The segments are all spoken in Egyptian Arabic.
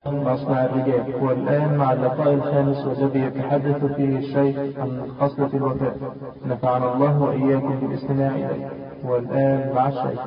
مصنع الرجال والآن مع اللقاء الخامس والذي يتحدث فيه الشيخ عن خصلة الوفاء نفعنا الله وإياكم بالاستماع إليه والآن مع الشيخ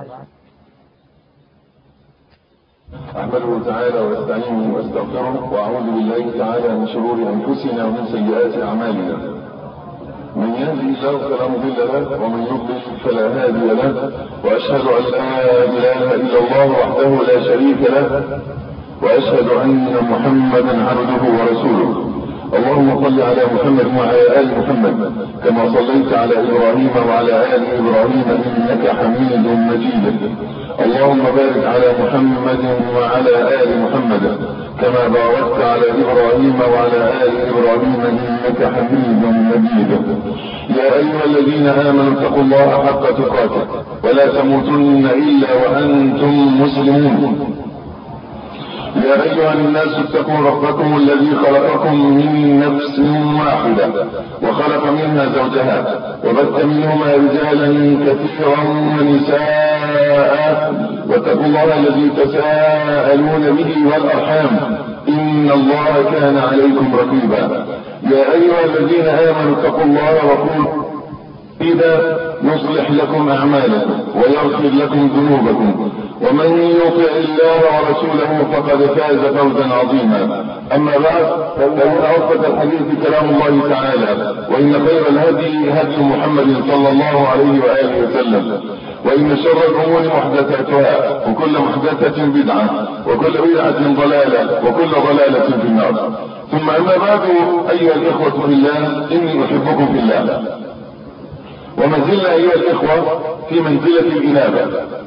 أحمده تعالى واستعينه واستغفره وأعوذ بالله تعالى من شرور أنفسنا ومن سيئات أعمالنا من يهدي الله فلا مضل له ومن يضلل فلا هادي له وأشهد أن لا إله إلا الله وحده لا شريك له وأشهد أن محمدا عبده ورسوله اللهم صل على محمد وعلى آل محمد كما صليت على إبراهيم وعلى آل إبراهيم إنك حميد مجيد اللهم بارك على محمد وعلى آل محمد كما باركت على إبراهيم وعلى آل إبراهيم إنك حميد مجيد يا أيها الذين آمنوا اتقوا الله حق تقاته ولا تموتن إلا وأنتم مسلمون يا أيها الناس اتقوا ربكم الذي خلقكم من نفس واحدة وخلق منها زوجها وبث منهما رجالا كثيرا ونساء واتقوا الله الذي تساءلون به والأرحام إن الله كان عليكم رقيبا يا أيها الذين آمنوا اتقوا الله وقولوا إذا يصلح لكم أعمالكم ويغفر لكم ذنوبكم ومن يطع الله ورسوله فقد فاز فوزا عظيما أما بعد فإن أوفد الحديث كلام الله تعالى وإن خير الهدي هدي محمد صلى الله عليه وآله وسلم وإن شر الأمور محدثاتها وكل محدثة بدعة وكل بدعة ضلالة وكل ضلالة في النار ثم أما بعد أيها الإخوة في الله إني أحبكم في الله وما زلنا أيها الإخوة في منزلة الإنابة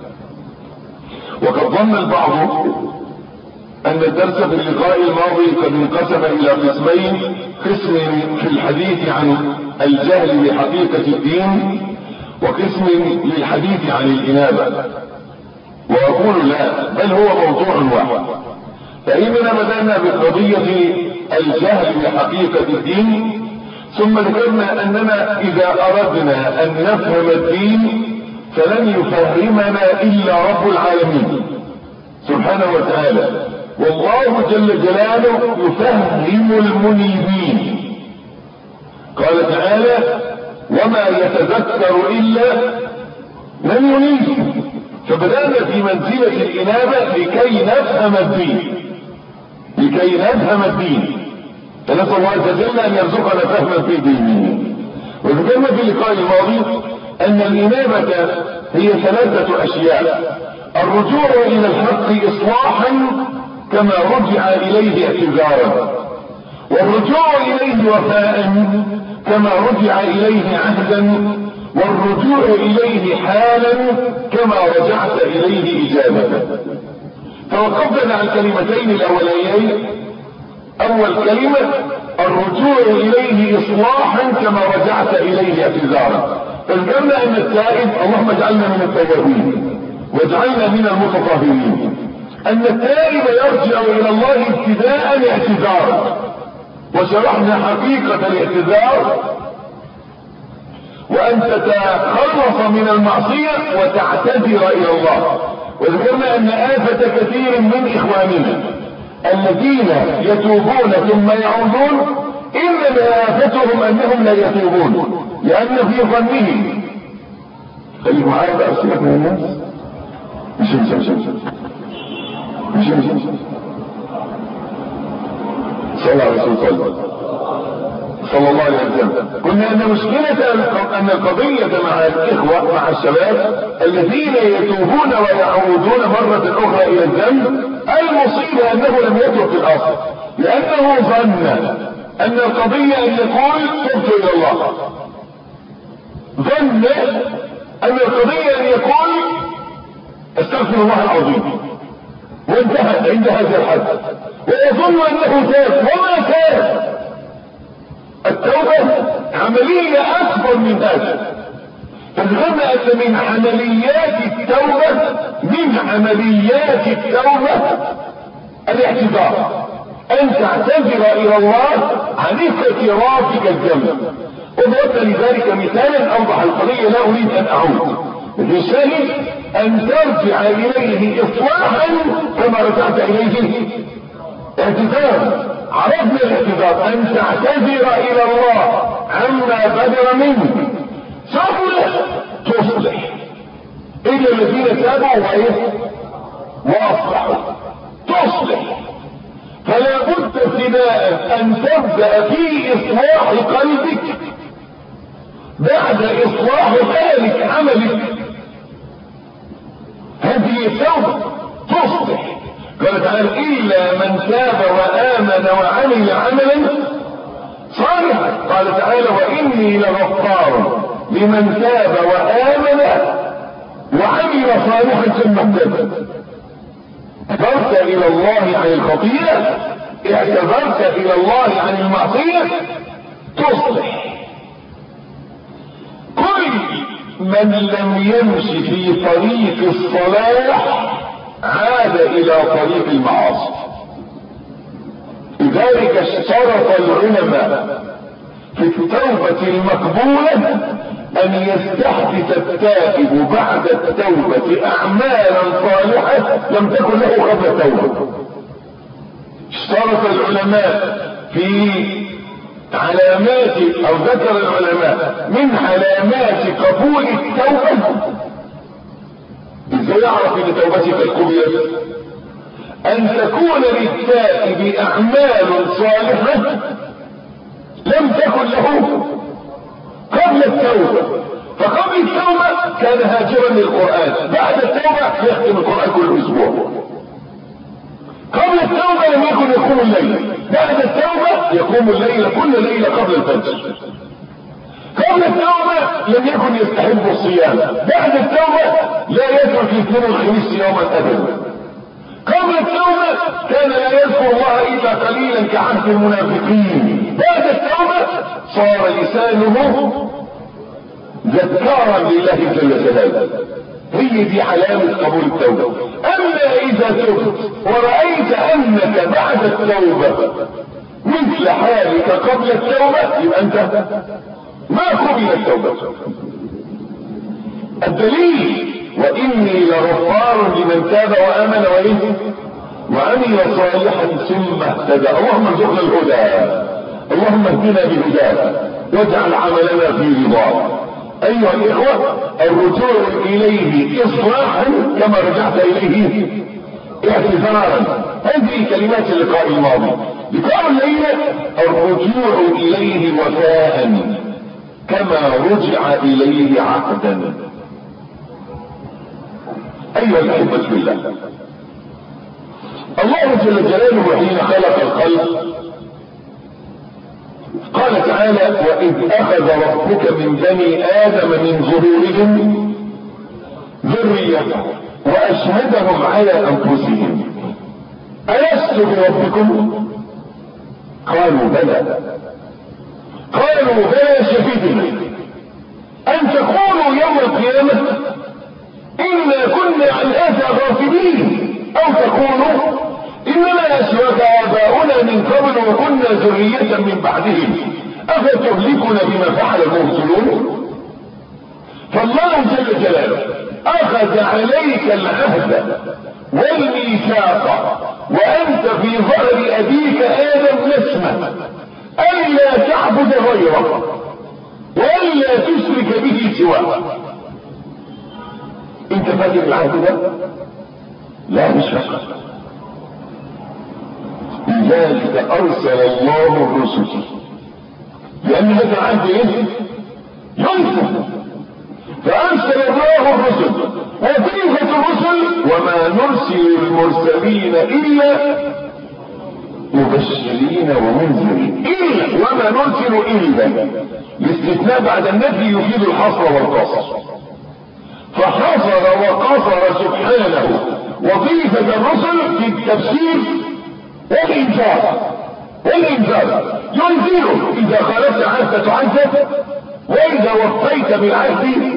وقد ظن البعض أن الدرس في اللقاء الماضي قد انقسم إلى قسمين قسم في الحديث عن الجهل بحقيقة الدين وقسم للحديث عن الإنابة وأقول لا بل هو موضوع واحد فإننا بدأنا بقضية الجهل بحقيقة الدين ثم ذكرنا أننا إذا أردنا أن نفهم الدين فلن يفهمنا إلا رب العالمين سبحانه وتعالى والله جل جلاله يفهم المنيبين قال تعالى وما يتذكر إلا من ينيب فبدأنا في منزلة الإنابة لكي نفهم الدين لكي نفهم الدين فنسأل الله عز وجل أن يرزقنا فهما في دينه وذكرنا في اللقاء الماضي أن الإنابة هي ثلاثة أشياء الرجوع إلى الحق إصلاحا كما رجع إليه اعتذارا والرجوع إليه وفاء كما رجع إليه عهدا والرجوع إليه حالا كما رجعت إليه إجابة فوقفنا على الكلمتين الأوليين أول كلمة الرجوع إليه إصلاحا كما رجعت إليه اعتذارا فذكرنا أن التائب اللهم اجعلنا من التوابين واجعلنا من المتطهرين أن التائب يرجع إلى الله ابتداء اعتذارا وشرحنا حقيقة الاعتذار وأن تتخلص من المعصية وتعتذر إلى الله وذكرنا أن آفة كثير من إخواننا الذين يتوبون ثم يعودون إنما آفتهم أنهم لا يتوبون لأن في ظنه خليك معايا بقى سيبك من الناس مش مش مش مش مش مش مش صلى على رسول الله صلى الله عليه وسلم قلنا ان مشكلة ان القضية مع الاخوة مع الشباب الذين يتوبون ويعودون مرة اخرى الى الذنب المصيبة انه لم يتوب في الاصل لانه ظن ان القضية ان يقول تبت الى الله ظن ان القضية ان يقول استغفر الله العظيم وانتهت عند هذا الحد ويظن انه تاب وما تاب التوبة عملية اكبر من هذا فالغنى ان من عمليات التوبة من عمليات التوبة الاعتذار ان تعتذر الى الله عن اعترافك الذنب وضربت لذلك مثالا اوضح القضية لا اريد ان اعود الرسالة ان ترجع اليه اصلاحا كما رجعت اليه اعتذار عرفنا الاعتذار ان تعتذر الى الله عما بدر منه ثم تصلح الا الذين تابوا وايه واصلحوا تصلح فلا بد ابتداء ان تبدا في اصلاح قلبك بعد اصلاح ذلك عملك هذه التوبه تصلح قال تعالى الا من تاب وامن وعمل عملا صالحا قال تعالى واني لغفار لمن تاب وامن وعمل صالحا ثم اهتدى اعتذرت الى الله عن الخطيئة اعتذرت الى الله عن المعصية تصلح كل من لم يمشي في طريق الصلاح عاد الى طريق المعاصي لذلك اشترط العلماء في التوبة المقبولة ان يستحدث التائب بعد التوبة اعمالا صالحة لم تكن له قبل التوبة اشترط العلماء في علامات او ذكر العلماء من علامات قبول التوبة ازاي يعرف ان توبتك قبلت ان تكون للتائب اعمال صالحة لم تكن له قبل التوبة فقبل التوبة كان هاجرا للقرآن بعد التوبة يختم القرآن كل اسبوع قبل التوبة لم يكن يقوم الليل بعد التوبة يقوم الليل كل ليلة قبل الفجر قبل التوبة لم يكن يستحب الصيام بعد التوبة لا يترك الاثنين والخميس يوما ابدا قبل التوبة كان لا يذكر الله الا قليلا كعهد المنافقين بعد التوبة صار لسانه ذكارا لله جل جلاله هي دي علامة قبول التوبة اما اذا تبت ورأيت انك بعد التوبة مثل حالك قبل التوبة يبقى انت ما قبل التوبة الدليل واني لغفار لمن تاب وامن وايه وعمل صالحا ثم اهتدى اللهم ارزقنا الهدى اللهم اهدنا بهداك واجعل عملنا في رضاك ايها الاخوة الرجوع اليه اصلاحا كما رجعت اليه اعتذارا هذه كلمات اللقاء الماضي لقاء الليلة الرجوع اليه وفاء كما رجع اليه عقدا ايها الاحبة في الله الله جل جلاله حين خلق الخلق قال تعالى واذ اخذ ربك من بني ادم من ظهورهم ذريتهم واشهدهم على انفسهم الست بربكم قالوا بلى قالوا بلى شهدنا ان تقولوا يوم القيامه انا كنا عن هذا غافلين او تقولوا انما اشرك اباؤنا من قبل وكنا ذرية من بعدهم افتهلكنا بما فعل المرسلون فالله جل جلاله اخذ عليك العهد والميثاق وانت في ظهر ابيك ادم نسمة الا تعبد غيره والا تشرك به سواه انت فاكر العهد ده لا مش فاكر لذلك ارسل الله الرسل لان هذا العهد ايه ينسى فارسل الله الرسل وكيفة الرسل وما نرسل المرسلين الا مبشرين ومنذرين الا وما نرسل الا الاستثناء بعد النفي يفيد الحصر والقصر فحصر وقصر سبحانه وظيفة الرسل في التفسير والإنذار والإنذار ينذر إذا خالفت عهد تعذب وإذا وفيت بالعهد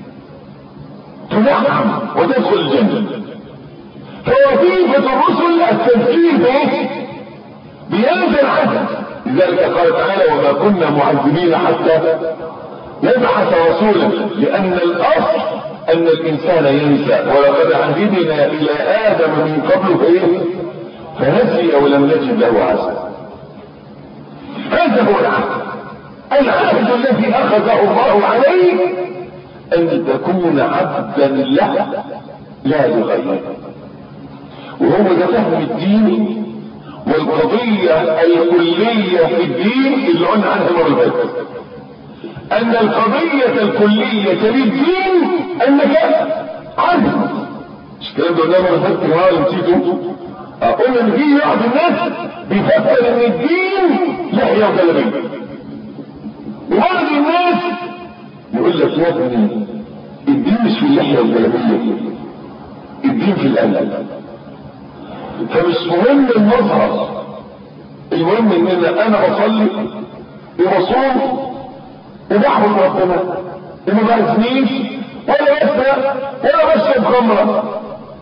تنعم وتدخل الجنة فوظيفة الرسل التذكير بايه؟ بهذا العهد لذلك قال تعالى وما كنا معذبين حتى نبعث رسولا لأن الأصل أن الإنسان ينسى ولقد عهدنا إلى آدم من قبل فإيه فنسي ولم نجد له عزما هذا هو العهد العهد الذي اخذه الله عليه ان تكون عبدا له لا لغيره وهو ده فهم الدين والقضية الكلية في الدين اللي قلنا عنها المرة اللي ان القضية الكلية للدين انك عبد مش الكلام ده قلنا مرة فاتت ها نسيته اقول ان في بعض الناس بيفكر ان الدين لحية وجلبية وبعض الناس يقول لك يا ابني الدين مش في اللحية والجلبية الدين في القلب فمش مهم المظهر المهم ان انا بصلي وبصوم وبحمد ربنا وما بعزنيش ولا بسرق ولا بشرب خمره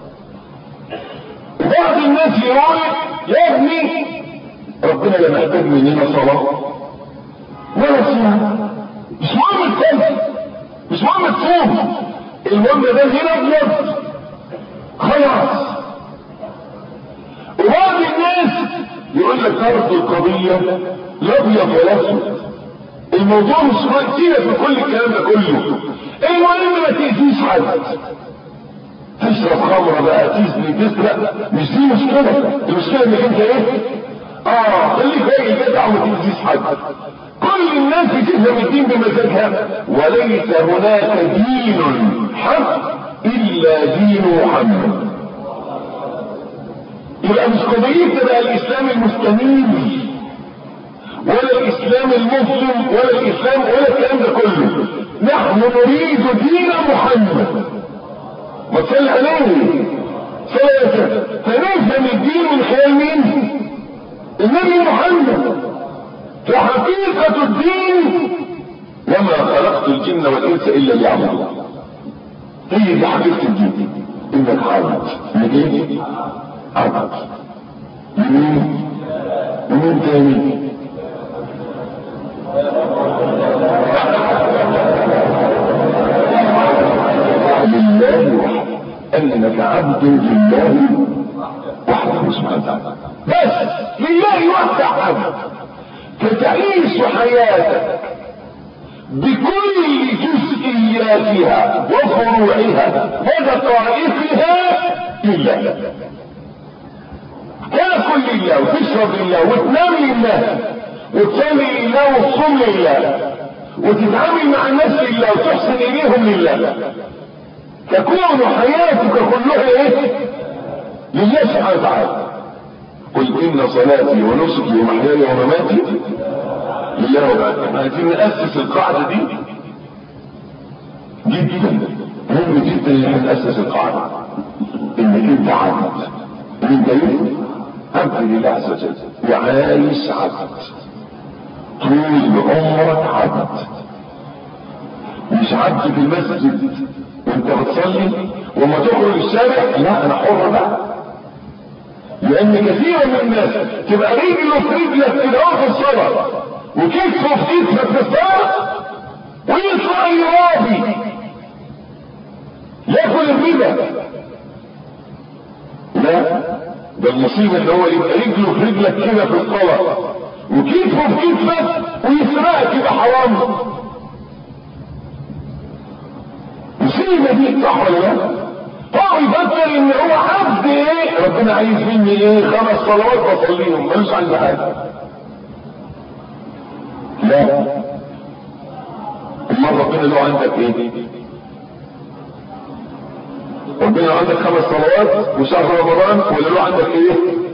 وبعض الناس يقول يا ابني ربنا لا محتاج مننا صلاه ولا صيام مش مهم الصلاه مش مهم الصوم المهم ده هنا ابيض خلاص وبعض الناس يقول لك فرض القضية لا ابيض ولا اسود الموضوع مش سيبك في كل الكلام ده كله المهم ما تأذيش حد تشرب خمرة بقى تزني تسرق مش دي مشكلة المشكلة انك انت ايه اه خليك راجل جدع وما تأذيش حد كل الناس بتفهم الدين بمزاجها وليس هناك دين حق الا دين محمد يبقى مش قضيتنا بقى الاسلام المستميم ولا الاسلام المسلم ولا الاسلام ولا الكلام ده كله نحن نريد دين محمد ما تصلي عليه ثلاثة فنفهم الدين من خلال مين النبي محمد فحقيقة الدين وما خلقت الجن والانس الا ليعبدون هي دي حقيقة الدين انك عبد ليه عبد لمين ومين تاني لله انك عبد لله وحده سبحانه وتعالى بس لله وحده عبد فتعيش حياتك بكل جزئياتها وفروعها ودقائقها لله تاكل لله وتشرب لله وتنام لله وتصلي لله وتصوم لله وتتعامل مع الناس لله وتحسن اليهم لله تكون حياتك كلها ايه لله سبحانه وتعالى قل ان صلاتي ونسكي ومحياي ومماتي لله وبعد احنا عايزين ناسس القاعده دي جدا مهم جدا ان احنا ناسس القاعده انك انت عبد انت ايه عبد لله عز وجل وعايش عبد طول عمرك عبد مش عبد في المسجد وانت بتصلي وما تخرج الشارع لا انا حر بقى لان كثير من الناس تبقى رجله في رجلك كده في الصلاه وكتفه في كتفك في الصلاه ويطلع يرابي ياكل الربا لا ده المصيبه اللي هو يبقى رجله في رجلك كده في الصلاه وكتفه في كتفك ويسرقك يبقى حرام مصيبه دي صح ولا لا؟ هو يفكر ان هو عبد ايه ربنا عايز مني ايه خمس صلوات بصليهم ملوش عندي حاجه لا امال ربنا له عندك ايه ربنا له عندك خمس صلوات وشهر رمضان ولا له عندك ايه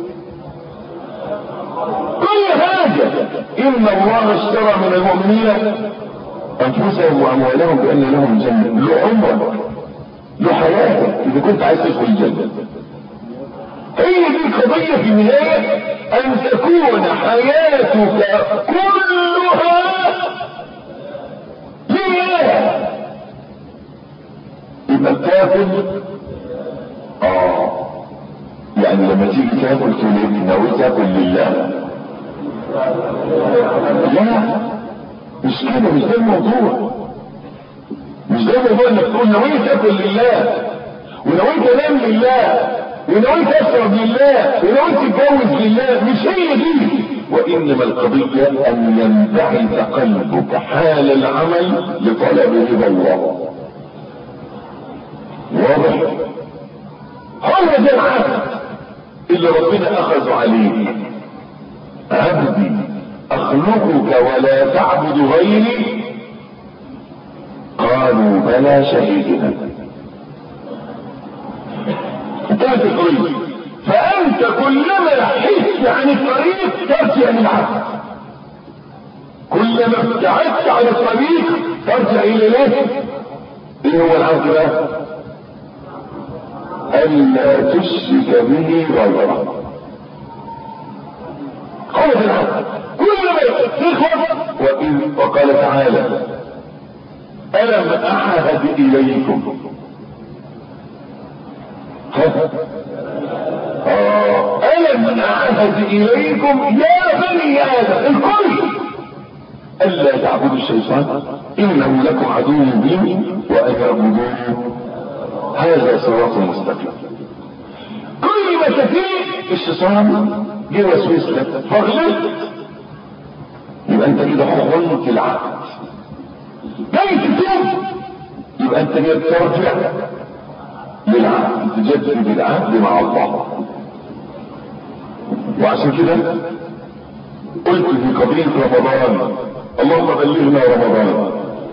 كل حاجه ان الله اشترى من المؤمنين انفسهم واموالهم بان لهم جنه له عمرك له حياتك اذا كنت عايز تدخل الجنه هي دي القضية في النهاية أن تكون حياتك كلها لله يبقى بتاكل اه يعني لما تيجي تاكل تقول ناوي تاكل لله لا مش كده مش ده الموضوع مش ده الموضوع انك تقول نويت تاكل لله ونويت انام لله ونويت اشرب لله ونويت اتجوز لله مش هي دي وانما القضية ان ينبعث قلبك حال العمل لطلب رضا الله واضح هو ده العهد اللي ربنا اخذ عليه عبدي اخلقك ولا تعبد غيري قالوا بلى شهيدنا انتهت القضية فانت كلما حست عن الطريق ترجع للعبد كلما ابتعدت عن الطريق ترجع الى ليه ايه هو العبد بقى ألا تشرك به غيره هو ده العبد كلما تخوف وإن وقال تعالى ألم أعهد إليكم آه. ألم أعهد إليكم يا بني آدم الكل ألا تعبدوا الشيطان إنه لكم عدو مبين وأن تعبدوه هذا صراط مستقيم كل ما تفيه الشيطان جه وسوس لك فغلطت يبقى انت كده خنت العهد جاي تتوب يبقى انت كده ترجع للعهد تجدد العهد مع الله وعشان كده قلت في قضية رمضان اللهم بلغنا رمضان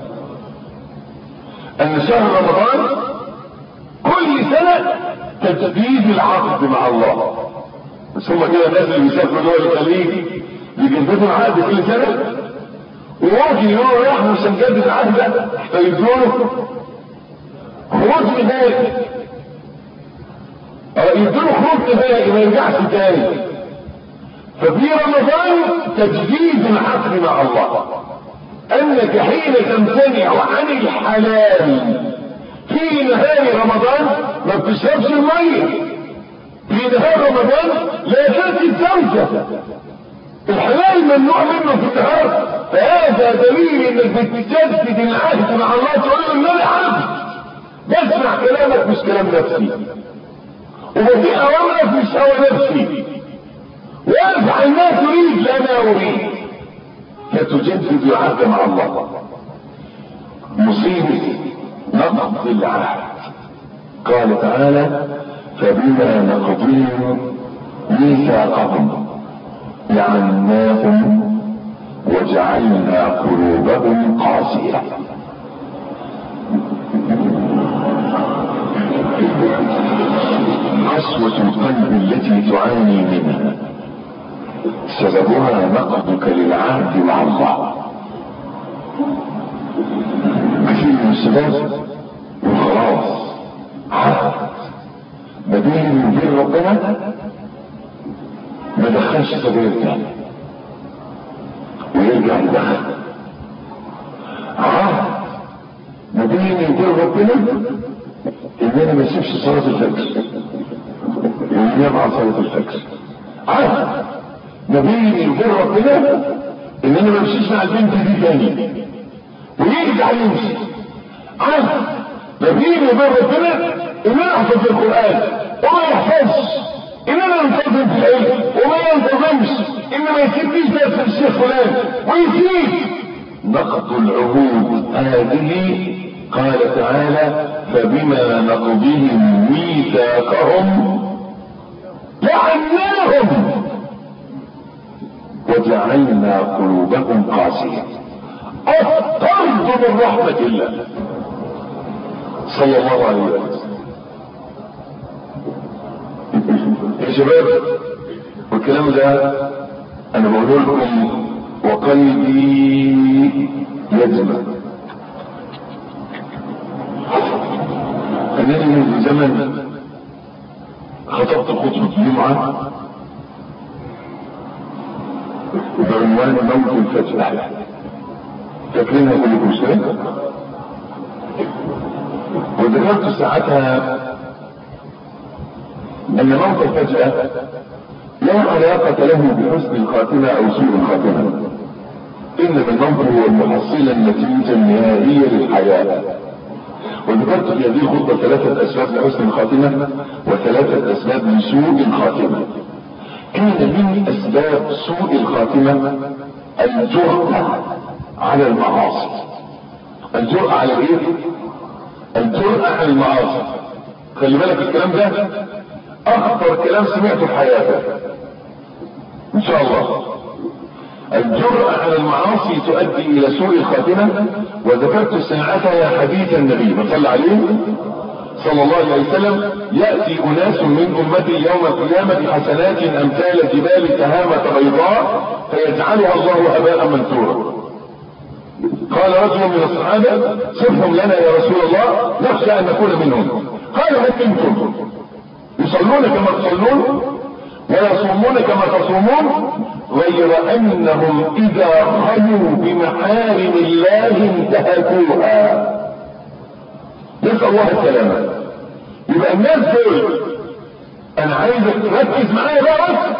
ان شهر رمضان كل سنة تجديد العقد مع الله بس هم كده الناس اللي بيسافروا دول الخليج بيجددوا العقد كل سنة وواجي يقولوا راح مش هنجدد العقد ده فيدوله خروج نهائي يدوله خروج نهائي ما يرجعش تاني ففي رمضان تجديد العقد مع الله انك حين تمتنع عن الحلال في نهار رمضان ما بتشربش المية في نهار رمضان لا تأتي الزوجة الحلال ممنوع منه في النهار فهذا دليل انك بتجدد العهد مع الله تقول له ان انا عبد بسمع كلامك مش كلام نفسي وفي اوامرك مش هوى نفسي وافعل ما تريد لا ما اريد فتجدد العهد مع الله مصيبه نقض العهد قال تعالى فبما نقضيهم ميثاقهم لعناهم وجعلنا قلوبهم قاسية قسوة القلب التي تعاني منها سببها نقضك للعهد مع الله كثير من الشباب وخلاص عهد ما بين وبين ربنا ما دخلش سبيل تاني ويرجع يدخل عهد ما بيني وبين ربنا ان انا ما اسيبش صلاه الفجر وينام على صلاه الفجر عهد ما بيني وبين ربنا ان انا ما امشيش مع البنت دي تاني ويرجع يمشي عهد ما بيني وبين ربنا ان انا احفظ القران وما يحفظش ان انا انتظم في العلم وما ينتظمش ان ما يسيبنيش درس الشيخ فلان ويسيب نقض العهود هذه قال تعالى فبما نقضهم ميثاقهم لعناهم وجعلنا قلوبهم قاسية الطرد من رحمة الله صلى الله عليه وسلم يا شباب والكلام ده انا بقول لكم وقلبي يجمع انني من زمن خطبت خطبة الجمعة بعنوان موت الفجأة فاكرينها كلكم شيء وذكرت ساعتها ان موت الفجأة لا علاقة له بحسن الخاتمة او سوء الخاتمة انما الموت هو المحصلة النتيجة النهائية للحياة وذكرت في هذه الخطبة ثلاثة أسباب لحسن الخاتمة وثلاثة أسباب لسوء الخاتمة كان من أسباب سوء الخاتمة الجرأة على المعاصي الجرأة على ايه؟ الجرأة على المعاصي خلي بالك الكلام ده أخطر كلام سمعته في حياتك إن شاء الله الجرأة على المعاصي تؤدي إلى سوء الخاتمة وذكرت ساعتها حديث النبي صلى عليه صلى الله عليه وسلم يأتي أناس من أمتي يوم القيامة حسنات أمثال جبال تهامة بيضاء فيجعلها الله هباء منثورا قال رجل من الصحابة صفهم لنا يا رسول الله نخشى أن نكون منهم قال هل منكم يصلون كما تصلون ويصومون كما تصومون غير انهم اذا خلوا بمحارم الله انتهكوها نسال الله السلامه يبقى الناس دول انا عايزك تركز معايا بقى بس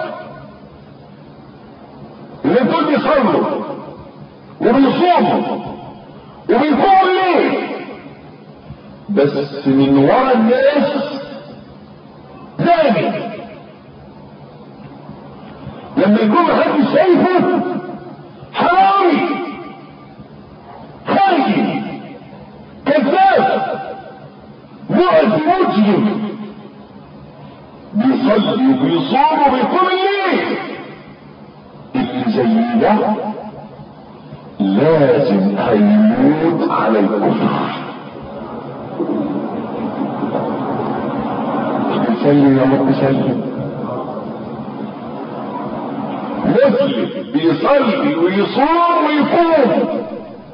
اللي دول بيصلوا وبيصوموا وبيقوموا الليل بس من ورا الناس زاني لما يكون محدش شايفه حرامي خارجي كذاب مؤذي مجرم بيصلي وبيصوم وبيقوم الليل اللي زي ده لازم هيموت على الكفر بيسلم يا رب سلم مسلم بيصلي ويصوم ويقوم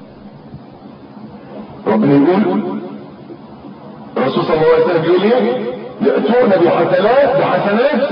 ربنا يقول الرسول صلى الله عليه وسلم يقول ايه يأتون بحسنات بحسنات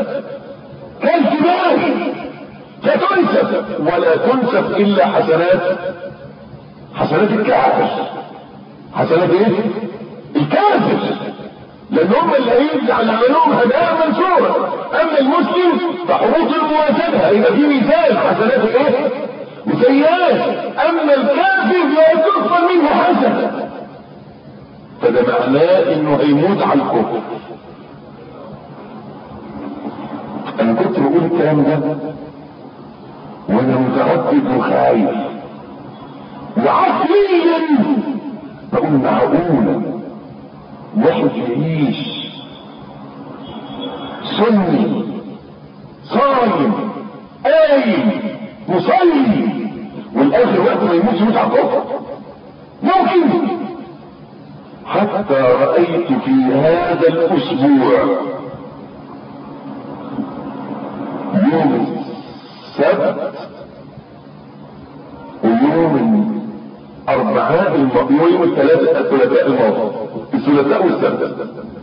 كالجبال فتنسف ولا تنسف الا حسنات حسنات الكافر حسنات ايه الكافر لان هم اللي هيجعل عملهم هدايا منصورة اما المسلم فحروط المواجهة يبقى في مثال حسنات ايه وسيئات اما الكافر لا تقبل منه حسنة فده معناه انه هيموت على الكفر انا كنت بقول الكلام ده وانا متردد وخايف وعقليا بقول معقوله واحد يعيش سني صايم قايم مصلي والاخر وقت ما يموت يموت على الكفر ممكن حتى رأيت في هذا الأسبوع يوم السبت ويوم الأربعاء الماضي ويوم الثلاثاء الثلاثاء الماضي الثلاثاء والسبت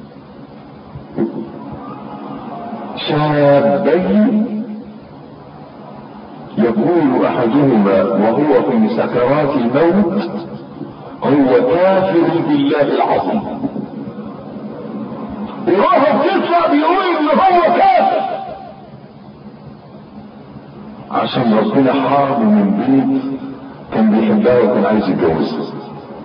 شابين يقول احدهما وهو في سكرات الموت هو كافر بالله العظيم وهو بتطلع بيقول ان هو كافر عشان ربنا حرمه من بيت كان بيحبها وكان عايز يتجوزها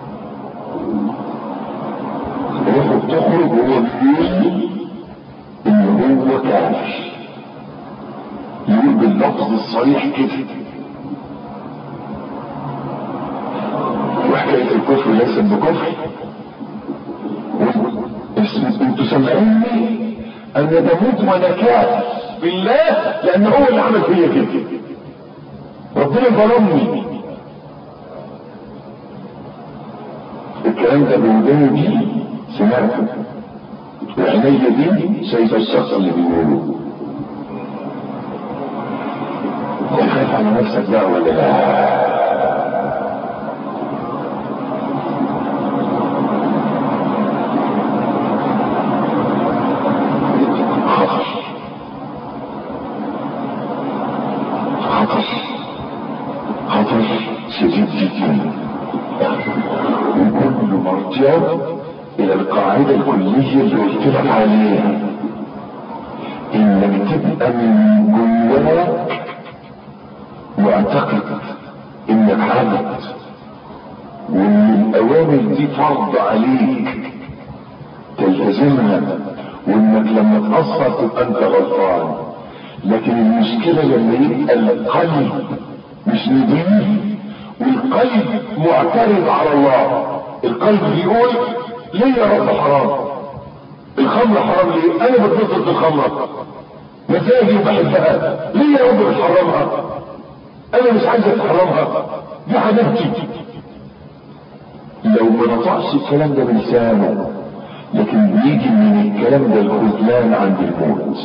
روحه بتخرج وهو بيقول ان هو كافر يقول باللفظ الصريح كده وحكاية الكفر ليست بكفر انتوا سامعيني انا بموت وانا كافر بالله لان هو اللي عمل فيا كده ربنا ظلمني الكلام ده بوداني دي سمعته وعيني دي شايفه الشخص اللي بيقوله خايف على نفسك بقى ولا لا خطر خطر خطر شديد جدا وكل مرجع الى القاعدة الكلية اللي قلت لك عليها انك تبقى من جواك معتقد انك عبد وان الاوامر دي دي فرض عليك تلتزمها وانك لما تقصر تبقى انت غلطان لكن المشكلة لما يبقى القلب مش نضيف والقلب معترض على الله القلب بيقول ليه يا رب حرام الخمر حرام ليه انا بتبسط بالخمرة مزاجي وبحبها ليه يا رب بتحرمها انا مش عايزك تحرمها دي حبيبتي لو ما نطقش الكلام ده بلسانه لكن بيجي من الكلام ده الخذلان عند الموت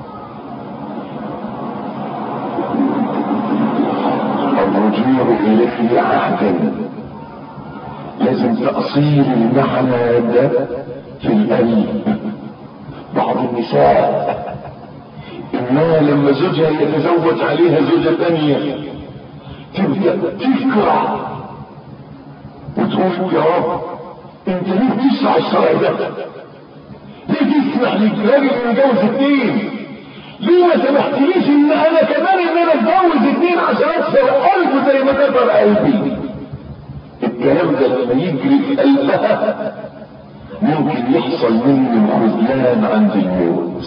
الرجوع اليه عهدا لازم تأصيل المعنى ده في القلب بعض النساء انها لما زوجها يتزوج عليها زوجة ثانية تبدأ تكره وتقول يا رب انت ليه تشرع الشرع ده ليه تسمح للراجل انه يتجوز اثنين ليه ما سمحتليش ان انا كمان ان انا اتجوز اثنين عشان اكسر قلبه زي ما كسر قلبي الكلام ده لما يجري في قلبها ممكن يحصل منه خذلان عند الموت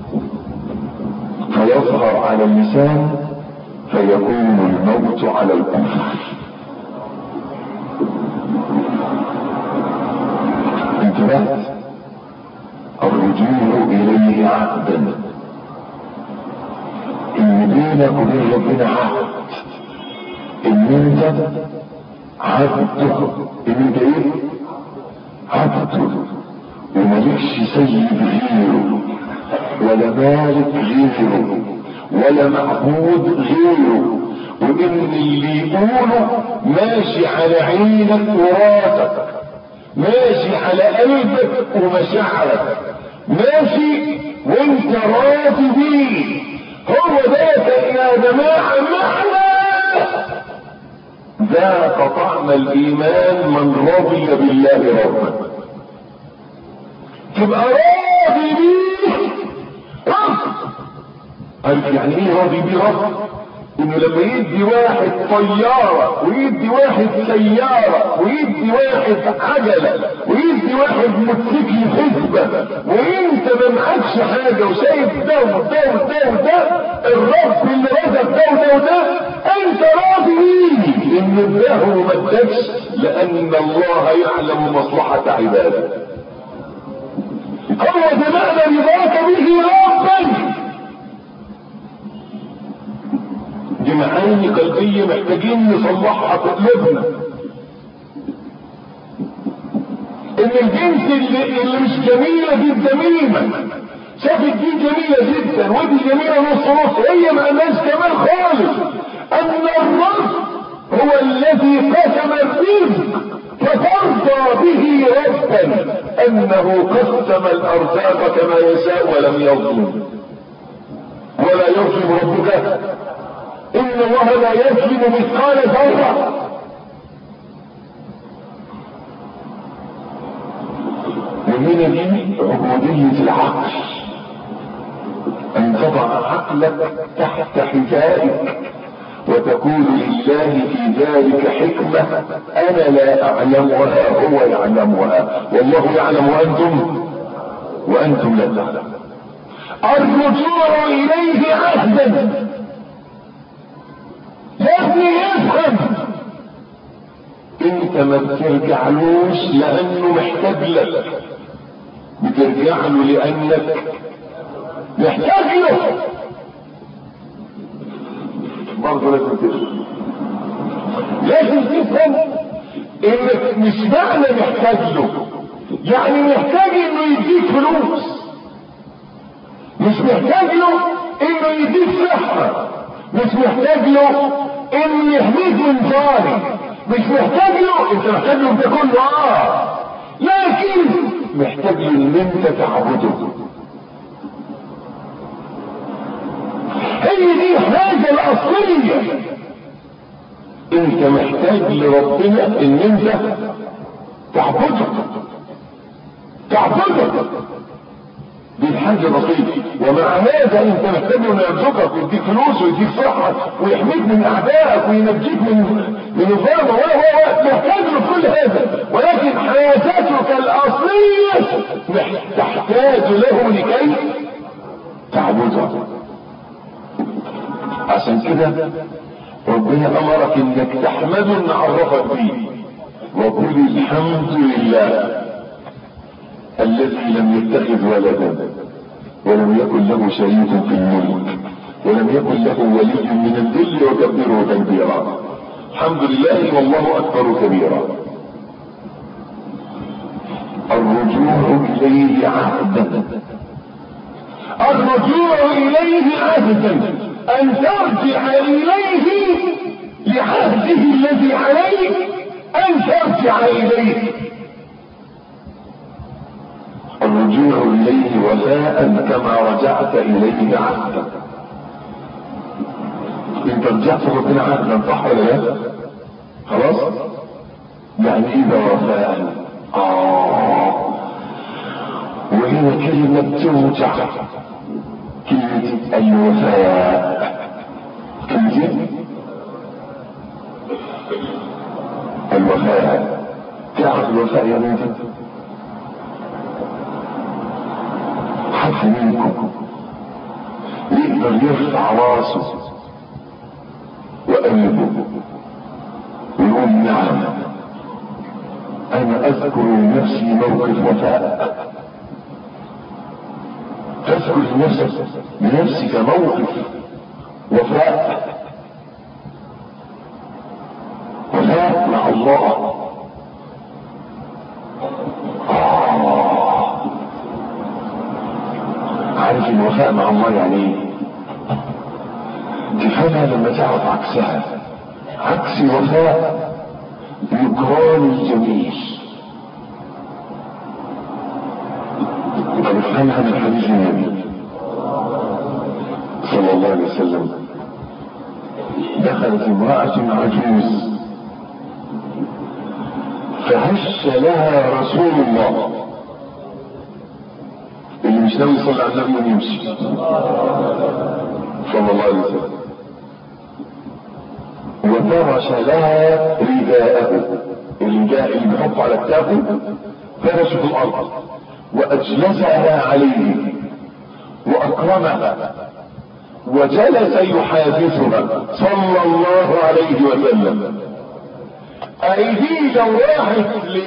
فيظهر على اللسان فيكون الموت على الكفر انتبهت الرجوع اليه عهدا ان بينك وبين ربنا عهد ان انت عبده ان انت ايه عبده وملكش سيد غيره ولا مالك غيره ولا معبود غيره وان اللي يقوله ماشي على عينك وراسك ماشي على قلبك ومشاعرك ماشي وانت راضي بيه هو ده يا جماعه معنى ذاق طعم الايمان من رضي بالله ربا تبقى راضي بيه رب عارف يعني ايه راضي بيه رب انه لما يدي واحد طيارة ويدي واحد سيارة ويدي واحد عجلة ويدي واحد موتوسيكل حسبة وانت ما معكش حاجة وشايف ده وده وده وده الرب اللي رزق ده وده وده انت راضي بيه ان ده ما ادكش لان الله يعلم مصلحة عباده هو ده معنى رضاك به ربا دي معاني قلبية محتاجين نصلحها في قلوبنا ان الجنس اللي, اللي مش جميلة دي الذميمة شافت دي جميلة جدا ودي جميلة نص نص هي ما قالناش كمان خالص ان الرب هو الذي قسم الرزق فترضى به ربا انه قسم الارزاق كما يشاء ولم يظلم ولا يظلم ربك ان الله لا يظلم مثقال ذره وهنا دي عبودية العقل ان تضع عقلك تحت حجابك وتقول لله في ذلك حكمة انا لا اعلمها هو يعلمها والله يعلم وانتم وانتم لا تعلمون الرجوع اليه عهدا يا ابني افهم انت ما بترجعلوش لانه محتاج لك بترجع له لانك محتاج له برضه لازم تفهم لازم تفهم انك مش معنى محتاج له يعني محتاج انه يديك فلوس مش محتاج له انه يديك صحه مش محتاج له انه يحميك من ظالم مش محتاج له انت محتاج له ده كله اه لكن محتاج له ان انت تعبده هي دي الحاجه الاصليه انت محتاج لربنا ان انت تعبده تعبده دي حاجة بسيطة ومع هذا انت محتاج انه يرزقك ويديك فلوس ويديك صحة ويحميك من اعدائك وينجيك من من الظلم و و محتاج له كل هذا ولكن حاجتك الاصلية تحتاج له لكي تعبده عشان كده ربنا امرك انك تحمده ان عرفك بيه وقل الحمد لله الذي لم يتخذ ولدا ولم يكن له شريك في الملك ولم يكن له ولي من الذل وكبره تكبيرا الحمد لله والله اكبر كبيرا الرجوع اليه عهدا الرجوع اليه عهدا ان ترجع اليه لعهده الذي عليك ان ترجع اليه الرجوع اليه وفاء كما رجعت اليه عهدا انت رجعت ربنا عهدا صح ولا لا خلاص يعني اذا وفاء اه وهنا كلمة توجع كلمة الوفاء كلمة الوفاء تعرف الوفاء يا بنتي حد منكم يقدر يرفع راسه وقلبه ويقول نعم انا اذكر لنفسي موقف وفاء تذكر لنفسك لنفسك موقف وفاء وفاء مع الله آه. عارف الوفاء مع الله يعني ايه تفهمها لما تعرف عكسها عكس الوفاء يقران الجميل نفهمها من حديث النبي صلى الله عليه وسلم دخلت امرأة عجوز فهش لها رسول الله اللي مش ناوي يصلي على النبي ويمشي صلى الله عليه وسلم وفرش لها رداءه الرداء اللي بيحط على كتافه فرشه في الارض واجلسها عليه واكرمها وجلس يحادثها صلى الله عليه وسلم ايدي لو راحت ل...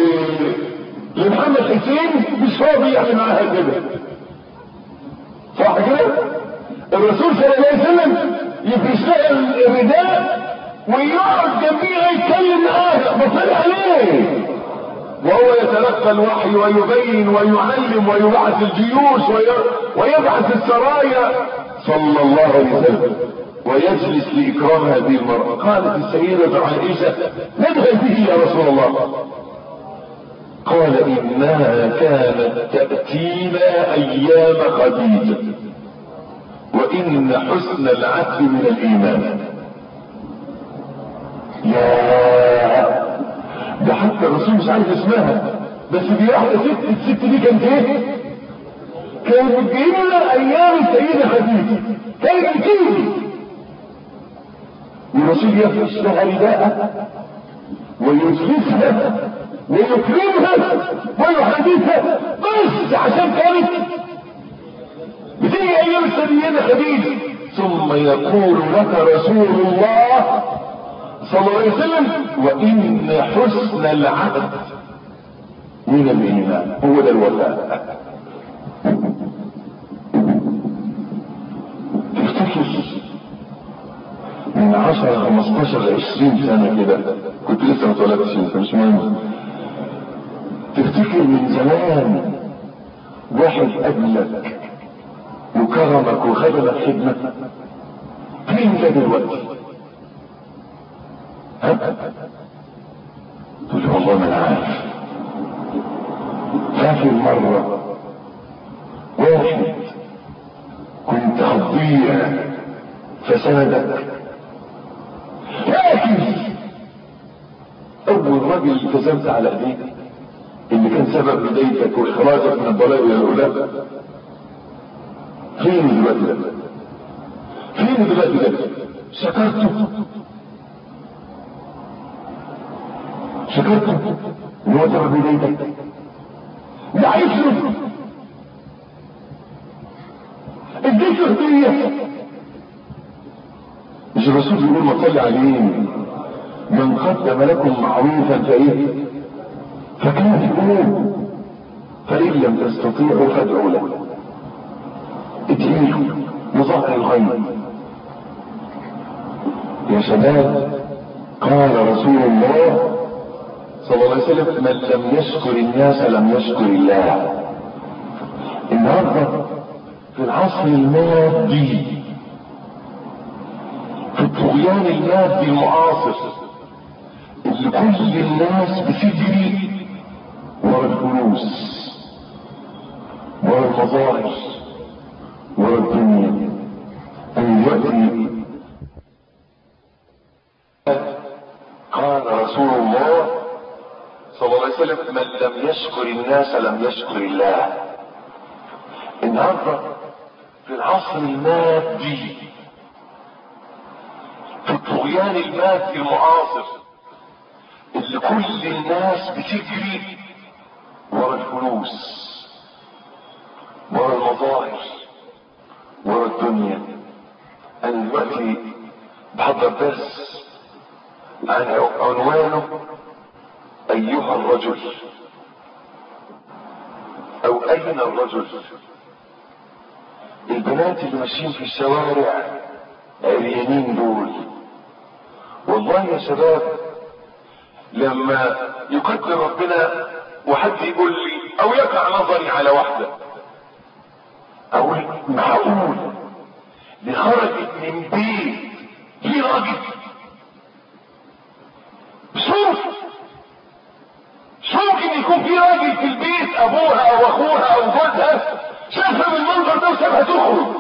لمحمد حسين مش فاضي يعمل معاها كده صح كده الرسول صلى الله عليه وسلم يفرش لها الرداء ويقعد جنبيها يتكلم معاها بطل عليه وهو يتلقى الوحي ويبين ويعلم ويبعث الجيوش ويبعث السرايا صلى الله عليه وسلم ويجلس لإكرام هذه المرأة قالت السيدة عائشة ندخل به يا رسول الله قال إنها كانت تأتينا أيام خديجة وإن حسن العهد من الإيمان يا ده حتى الرسول مش عارف اسمها بس دي واحدة ست الست دي كانت ايه؟ كانت بتجيلنا ايام السيدة خديجة كانت بتيجي والرسول يفرش لها رداءها ويجلسها ويكرمها ويحدثها بس عشان كانت بتيجي ايام السيدة خديجة ثم يقول لك رسول الله صلى الله عليه وسلم وإن حسن العهد من الإيمان هو ده الوفاء تفتكر من عشرة خمستاشر عشرين سنة كده كنت لسه ما اتولدتش انت مش مهم تفتكر من زمان واحد قبلك وكرمك وخدمك خدمة فين ده دلوقتي؟ قلت والله ما انا عارف فاكر مرة واحد كنت هتضيع فسندك لكن اول راجل التزمت على ايديك اللي كان سبب بدايتك واخراجك من الضلال الى الاولاد فين دلوقتي ده فين دلوقتي ده شكرته شكرته اللي هو سبب هدايتك ده عايز له اديته هديه مش الرسول يقول ما صلي عليه من قدم لكم معروفا فايه فكافئوه فان لم تستطيعوا فادعوا له ادعي له بظهر الغيب يا شباب قال رسول الله صلى الله عليه وسلم من لم يشكر الناس لم يشكر الله النهارده في العصر المادي في الطغيان المادي المعاصر اللي كل الناس بتجري ورا الفلوس ورا المظاهر ورا الدنيا أن يأتي قال رسول الله صلى الله عليه وسلم من لم يشكر الناس لم يشكر الله النهارده في العصر المادي في الطغيان المادي المعاصر اللي كل الناس بتجري ورا الفلوس ورا المظاهر ورا الدنيا انا دلوقتي بحضر درس عن عنوانه ايها الرجل او اين الرجل البنات اللي ماشيين في الشوارع عريانين دول والله يا شباب لما يقدر ربنا وحد يقول لي او يقع نظري على واحدة اقول معقول دي خرجت من بيت في راجل شوف شو ممكن يكون في راجل في البيت ابوها او اخوها او جوزها شافها بالمنظر ده وسابها تخرج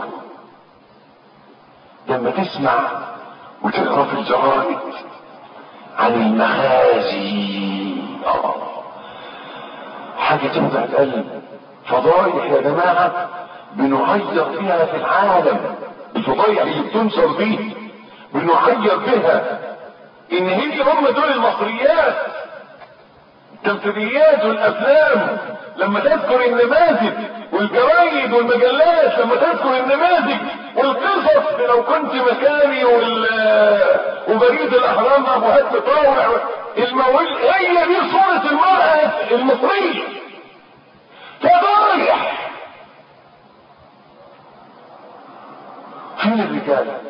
لما تسمع وتقرا في الجرائد عن المخازي آه. حاجة توجع القلب فضايح يا جماعة بنعير فيها في العالم الفضايح اللي بتنشر دي بنعير بها ان هي هم دول المصريات التمثيليات والافلام لما تذكر النماذج والجرايد والمجلات لما تذكر النماذج والقصص لو كنت مكاني وال وبريد الاحرام ابو هات طاوع الموال هي دي صورة المرأة المصرية فضايح فين الرجال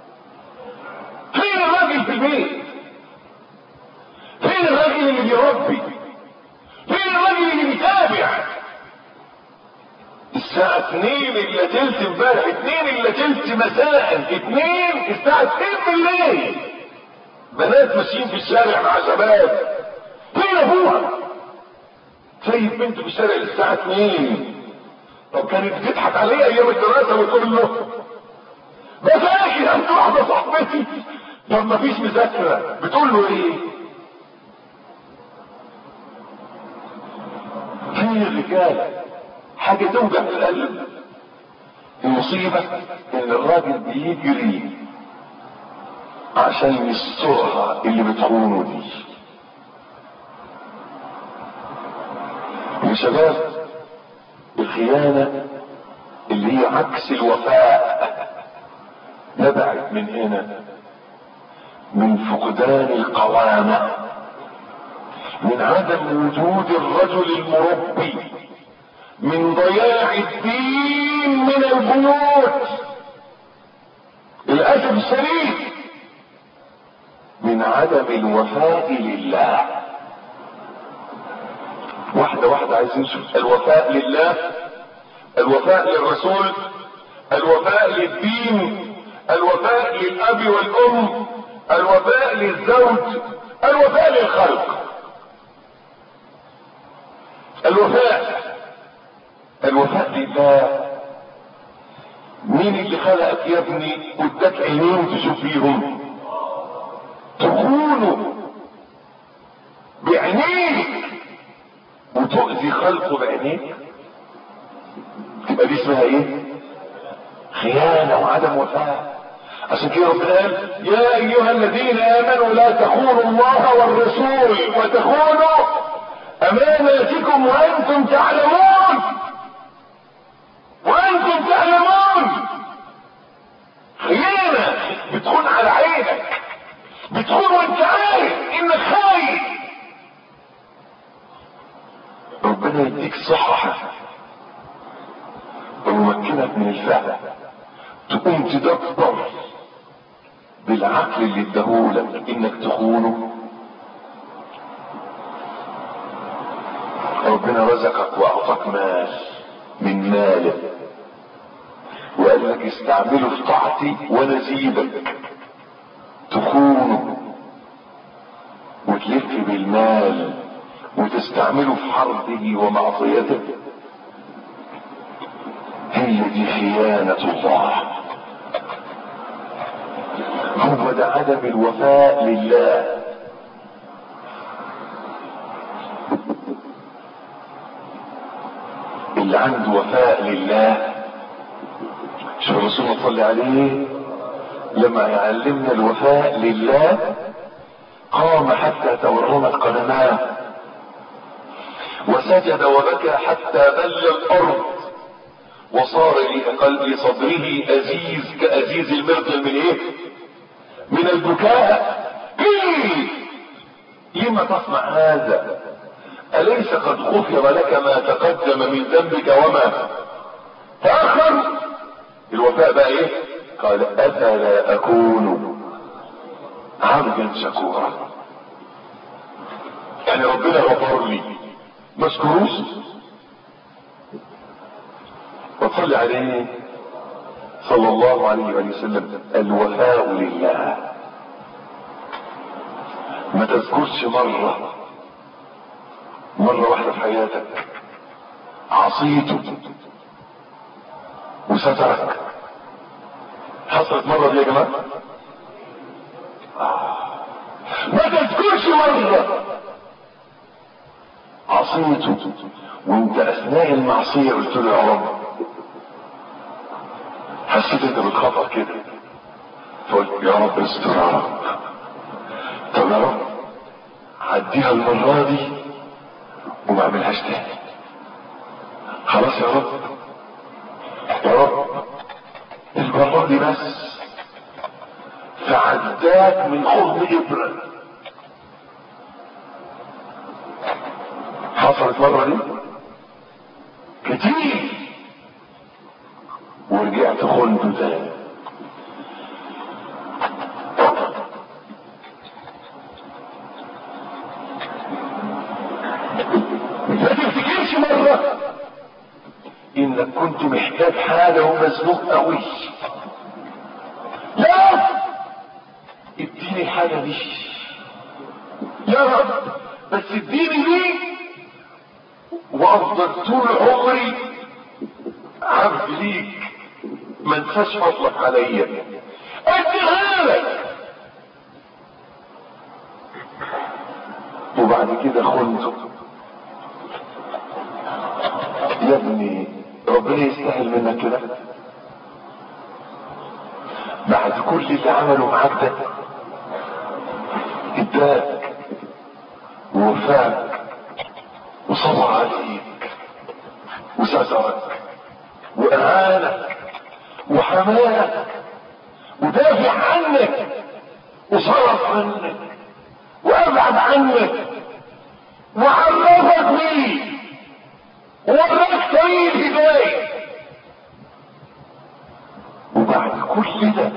فين الراجل في البيت فين الراجل اللي بيربي فين الراجل اللي بيتابع الساعة 2 الا تلت امبارح 2 الا تلت مساء 2 الساعة 2 بالليل بنات ماشيين في الشارع مع شباب فين ابوها سايب بنته في الشارع الساعة 2 طب كانت بتضحك عليه ايام الدراسة وتقول له بذاكر انت واحدة صاحبتي طب مفيش مذاكرة بتقول له ايه فين الرجال حاجة توجع في القلب المصيبة ان الراجل بيجري عشان يسترها اللي بتخونه دي يا شباب الخيانة اللي هي عكس الوفاء نبعت من هنا من فقدان القوامة من عدم وجود الرجل المربي من ضياع الدين من البيوت للأسف الشديد من عدم الوفاء لله واحدة واحدة عايزين نشوف الوفاء لله الوفاء للرسول الوفاء للدين الوفاء للأب والأم الوفاء للزوج الوفاء للخلق الوفاء الوفاء لله مين اللي خلقك يا ابني واداك عينين تشوف فيهم تخونه بعينيك وتؤذي خلقه بعينيك تبقى دي اسمها ايه خيانة وعدم وفاء عشان كده ربنا قال يا ايها الذين امنوا لا تخونوا الله والرسول وتخونوا اماناتكم وانتم تعلمون وانتم تعلمون خيانة بتخون على عينك بتخون وانت عارف انك خايف ربنا يديك صحة ويمكنك من الفهم تقوم تدبر بالعقل اللي اداهولك انك تخونه ربنا رزقك واعطاك مال من ماله وقال لك استعمله في طاعتي وانا زيدك تخونه وتلف بالمال وتستعمله في حربه ومعصيته هي دي خيانة الله هو ده عدم الوفاء لله اللي عنده وفاء لله شوف الرسول صلى عليه لما يعلمنا الوفاء لله قام حتى تورمت قدماه وسجد وبكى حتى بل الارض وصار لقلب صدره ازيز كازيز المرجل من ايه من البكاء إيه؟ لما تصنع هذا أليس قد غفر لك ما تقدم من ذنبك وما تأخر الوفاء بقى ايه قال أفلا أكون عبدا شكورا يعني ربنا غفر لي ما اشكروش وصلي عليه صلى الله عليه وسلم الوفاء لله ما تذكرش مرة مرة واحدة في حياتك عصيته وسترك حصلت مرة دي يا جماعة ما تذكرش مرة عصيته وانت اثناء المعصية قلت له يا رب حسيت انت بالخطأ كده فقلت يا رب استر يا رب طب يا رب عديها المرة دي وما اعملهاش تاني خلاص يا رب يا رب المرة دي بس فعداك من خض ابرة حصلت مرة دي كتير ورجعت خنته تاني ما تفتكرش مرة انك كنت محتاج حاجة ومزنوق قوي لا اديني الحاجة دي يا رب بس اديني دي وافضل طول عمري عبد ليك ما انساش فضلك عليا اديها لك وبعد كده خنته يا ابني ربنا يستاهل منك كده بعد كل اللي عمله معاك ده اداك ووفاك وصبر عليك وسترك واعانك وحماك ودافع عنك وصرف عنك وابعد عنك وعرفك بيه ووراك طريق الهدايه وبعد كل ده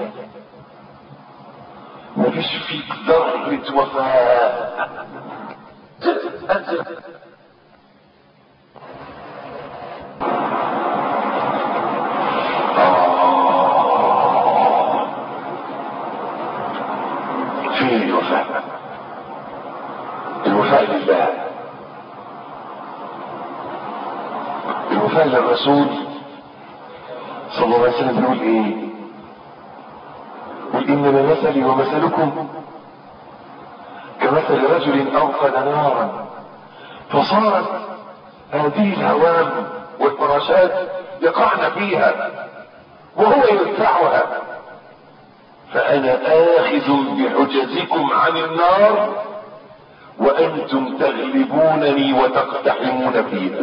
مفيش فيك ذرة وفاء أنت فين الوفاء الوفاء لله الوفاء للرسول صلى الله عليه وسلم بيقول ايه قل انما مثلي ومثلكم كمثل رجل اوقد نارا فصارت هذه الهوام والفراشات يقعن فيها وهو يدفعها فأنا آخذ بحجزكم عن النار وأنتم تغلبونني وتقتحمون فيها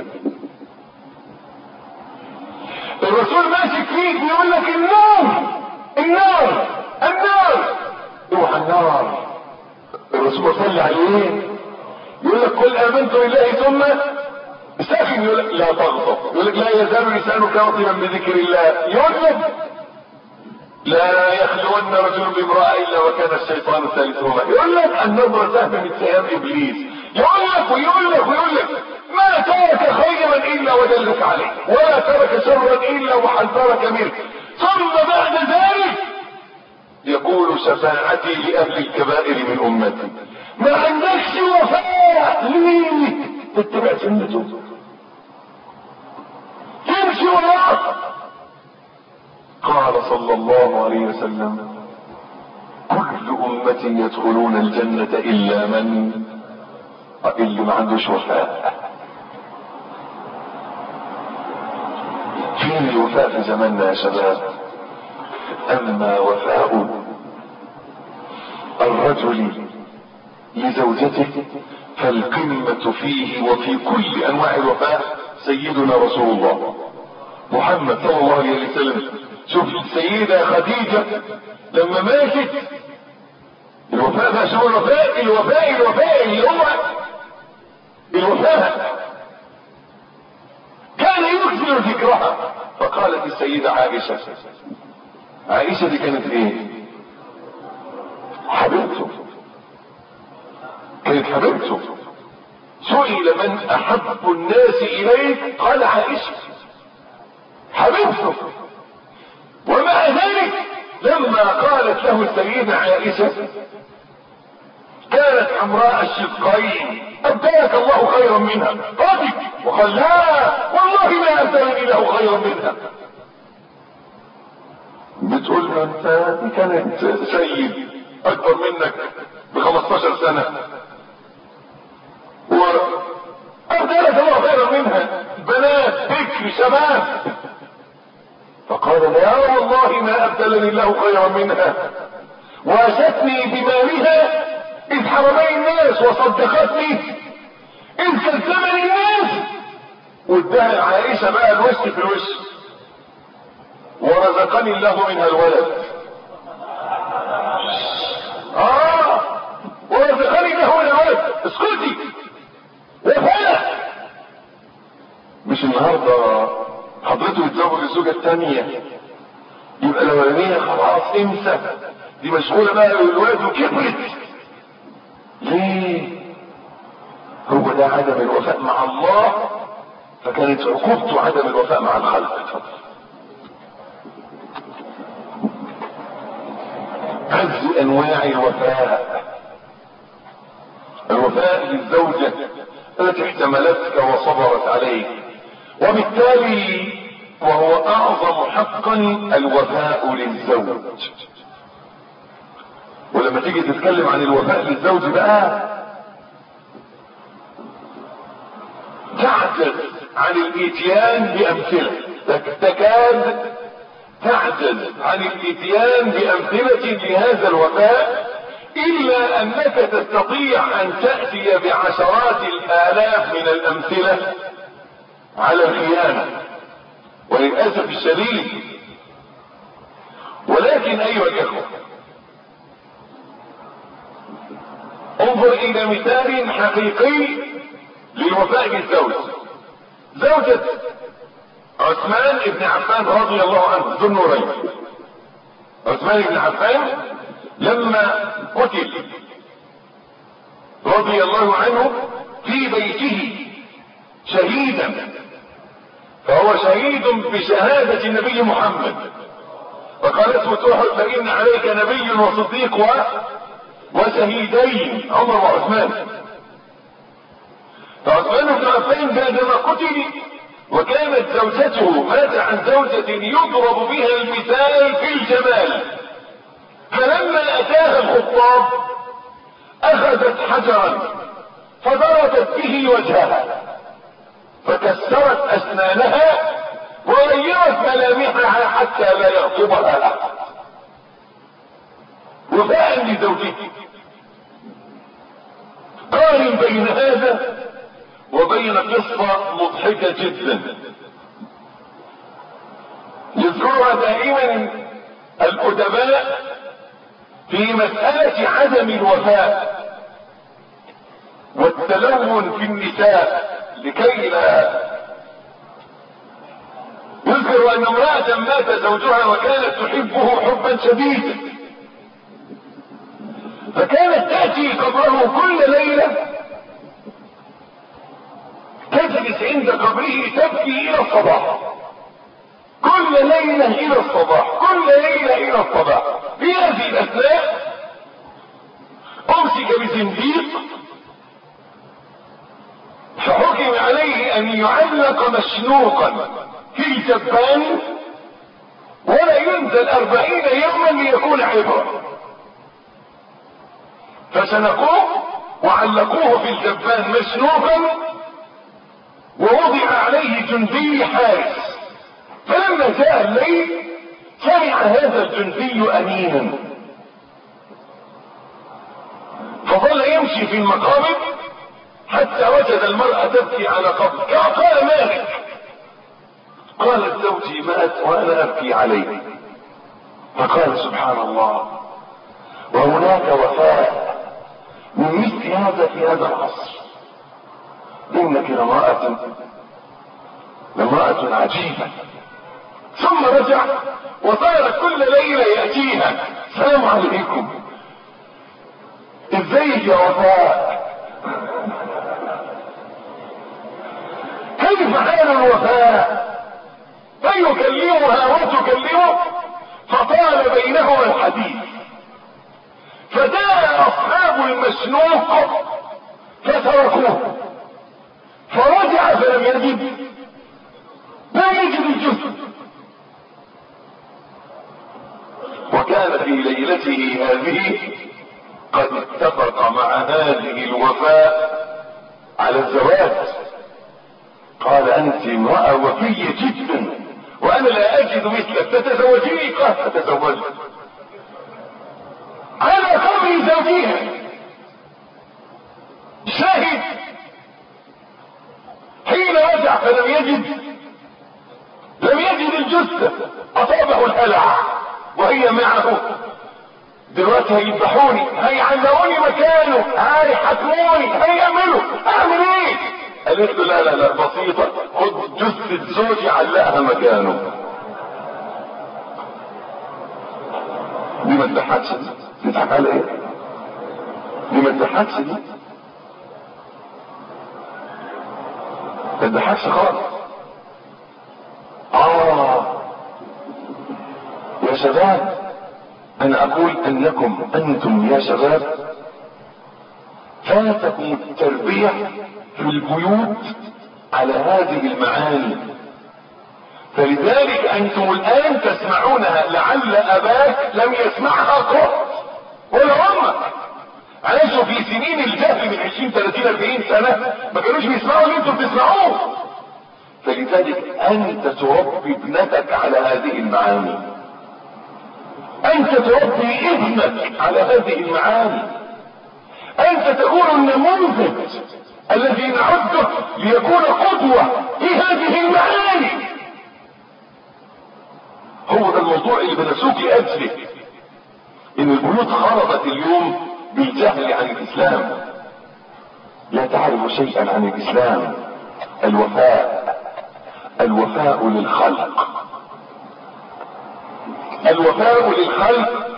الرسول ماسك فيك بيقول لك النار النار النار اوعى النار الرسول صلى عليه يقول لك قل امنت بالله ثم استاخر يقول لك لا تغضب يقول لك لا يزال لسانك رطبا بذكر الله يقول لك لا يخلون رجل بامرأة الا وكان الشيطان ثالثهما يقول لك النظرة سهم من سهام ابليس يقول لك ويقول لك ويقول لك ما ترك خيرا الا ودلك عليه ولا ترك شرا الا وحذرك منه ثم بعد ذلك يقول شفاعتي لاهل الكبائر من امتي ما عندكش وفاء ليه تتبع سنته تمشي وراه قال صلى الله عليه وسلم كل امتي يدخلون الجنة الا من اللي ما عندوش وفاء فين الوفاء في زماننا يا شباب اما وفاء الرجل لزوجته فالقمة فيه وفي كل انواع الوفاء سيدنا رسول الله محمد صلى الله عليه وسلم شوف السيدة خديجة لما ماتت الوفاء بقى شو الوفاء الوفاء الوفاء اللي هو الوفاء كان يكثر ذكرها فقالت السيدة عائشة عائشة دي كانت ايه حبيبته كانت حبيبته سئل من احب الناس اليك قال عائشة حبيبته ومع ذلك لما قالت له السيدة عائشة كانت حمراء الشقين ابدلك الله خيرا منها غضب وقال لا والله ما ابدلني له خيرا منها بتقول له انت دي كانت سيد اكبر منك ب 15 سنة وابدلك الله خيرا منها بنات بكر شباب فقال لا والله ما ابدلني الله خيرا منها واشتني بمالها اذ حرمني الناس وصدقتني اذ كذبني الناس وادها عائشة بقى الوش في الوش ورزقني الله منها الولد اه ورزقني الله منها الولد اسكتي وفاء مش النهارده حضرته يتزوج الزوجة الثانية يبقى الاولانية خلاص انسى دي مشغولة بقى بالولاد وكبرت ليه هو ده عدم الوفاء مع الله فكانت عقوبته عدم الوفاء مع الخلق اتفضل عز انواع الوفاء الوفاء للزوجة التي احتملتك وصبرت عليك وبالتالي وهو اعظم حقا الوفاء للزوج ولما تيجي تتكلم عن الوفاء للزوج بقى تعجز عن الاتيان بامثله تكاد تعجز عن الاتيان بامثله لهذا الوفاء الا انك تستطيع ان تاتي بعشرات الالاف من الامثله على الخيانه وللاسف الشديد ولكن ايها الاخوه انظر الى مثال حقيقي للوفاء بالزوج زوجة عثمان بن عفان رضي الله عنه ذو النورين عثمان بن عفان لما قتل رضي الله عنه في بيته شهيدا فهو شهيد بشهادة النبي محمد فقالت فتوح فإن عليك نبي وصديق و وشهيدين عمر وعثمان فعثمان بن عفان بعدما قتل وكانت زوجته مات عن زوجة يضرب بها المثال في الجمال فلما اتاها الخطاب اخذت حجرا فضربت به وجهها فكسرت اسنانها ولا وغيرت ملامحها حتى لا يخطبها احد وفاء لزوجته قارن بين هذا وبين قصة مضحكة جدا يذكرها دائما الأدباء في مسألة عدم الوفاء والتلون في النساء لكي لا يذكر أن امرأة مات زوجها وكانت تحبه حبا شديدا فكانت تأتي قبره كل ليلة تجلس عند قبره تبكي إلى الصباح كل ليلة إلى الصباح كل ليلة إلى الصباح في هذه الأثناء أمسك بزنديق فحكم عليه أن يعلق مشنوقا في الجبان ولا ينزل أربعين يوما ليكون عبرة فشنقوه وعلقوه في الجبان مشنوقا ووضع عليه جندي حارس فلما جاء الليل سمع هذا الجندي أمينا فظل يمشي في المقابر حتى وجد المرأة تبكي على قبر قال مالك قالت زوجي مات وأنا أبكي عليه فقال سبحان الله وهناك وفاء من مثل هذا في هذا العصر إنك لامرأة لامرأة عجيبة ثم رجع وصار كل ليلة يأتيها السلام عليكم ازيك يا وفاء كيف حال الوفاء فيكلمها وتكلمه فطال بينهما الحديث فجاء اصحاب المشنوق فتركوه فرجع فلم يجد لم يجد الجثث وكان في ليلته هذه قد اتفق مع هذه الوفاء على الزواج قال انت امرأة وفية جدا وانا لا اجد مثلك تتزوجيني قال اتزوجك على قبر زوجها شاهد حين رجع فلم يجد لم يجد الجثة اصابه الهلع وهي معه دلوقتي هيذبحوني هيعلقوني مكانه هيحكموني هيعملوا اعمل ايه قالت له لا لا لا بسيطة خد جثة زوجي علقها مكانه دي ما تضحكش دي تضحك على ايه دي ما تضحكش دي ما تضحكش خالص اه يا شباب انا اقول انكم انتم يا شباب فاتكم التربية في البيوت على هذه المعاني فلذلك انتم الان تسمعونها لعل اباك لم يسمعها قط ولا امك عاشوا في سنين الجهل من 20 30 40 سنة ما كانوش بيسمعوا اللي انتم بتسمعوه فلذلك انت تربي ابنتك على هذه المعاني انت تربي ابنك على هذه المعاني انت تكون النموذج الذي نعده ليكون قدوة في هذه المعاني هو ده الموضوع اللي بنسوق لاجله ان البيوت خربت اليوم بالجهل عن الاسلام لا تعرف شيئا عن الاسلام الوفاء الوفاء للخلق الوفاء للخلق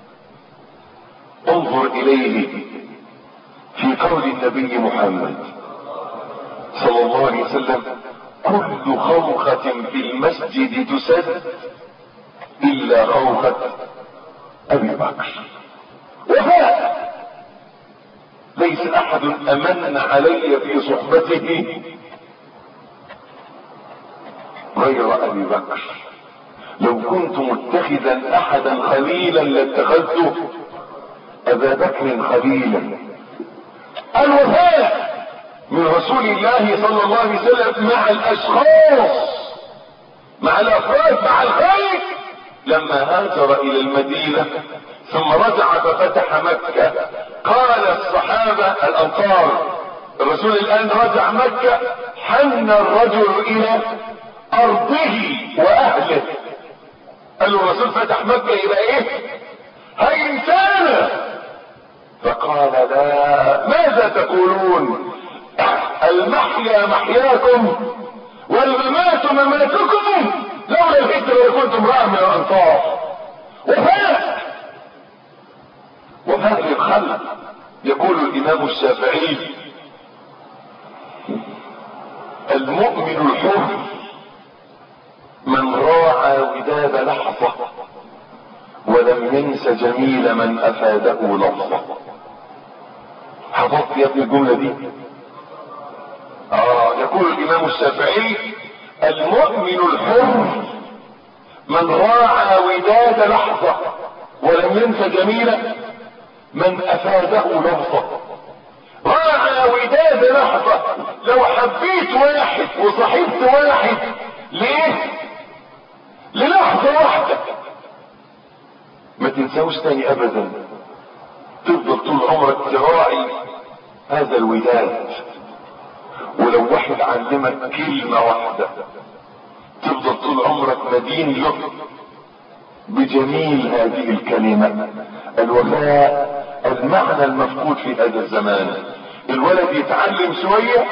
انظر اليه في قول النبي محمد صلى الله عليه وسلم كل خوخة في المسجد تسد الا خوخة ابي بكر وفاء ليس احد امن علي في صحبته غير ابي بكر لو كنت متخذا احدا خليلا لاتخذته ابا بكر خليلا الوفاء من رسول الله صلى الله عليه وسلم مع الاشخاص مع الافراد مع الخير لما هاجر الى المدينة ثم رجع ففتح مكة قال الصحابة الانصار الرسول الان رجع مكة حن الرجل الى ارضه واهله قال له الرسول فتح مكة يبقى ايه هاي انسانة فقال لا ماذا تقولون المحيا محياكم والممات مماتكم لولا الهجرة لكنت امرأة من الانصار وفاء وفاء للخلق يقول الامام الشافعي المؤمن الحر من راعى وداد لحظة ولم ينس جميل من افاده لفظة حفظت يا ابن الجملة دي اه يقول الامام الشافعي المؤمن الحر من راعى وداد لحظة ولم ينس جميل من افاده لفظة راعى وداد لحظة لو حبيت واحد وصحبت واحد ليه للحظة واحدة ما تنساوش تاني ابدا تفضل طول عمرك تراعي هذا الوداد ولو واحد علمك كلمة واحدة تفضل طول عمرك مدين له بجميل هذه الكلمة الوفاء المعنى المفقود في هذا الزمان الولد يتعلم شوية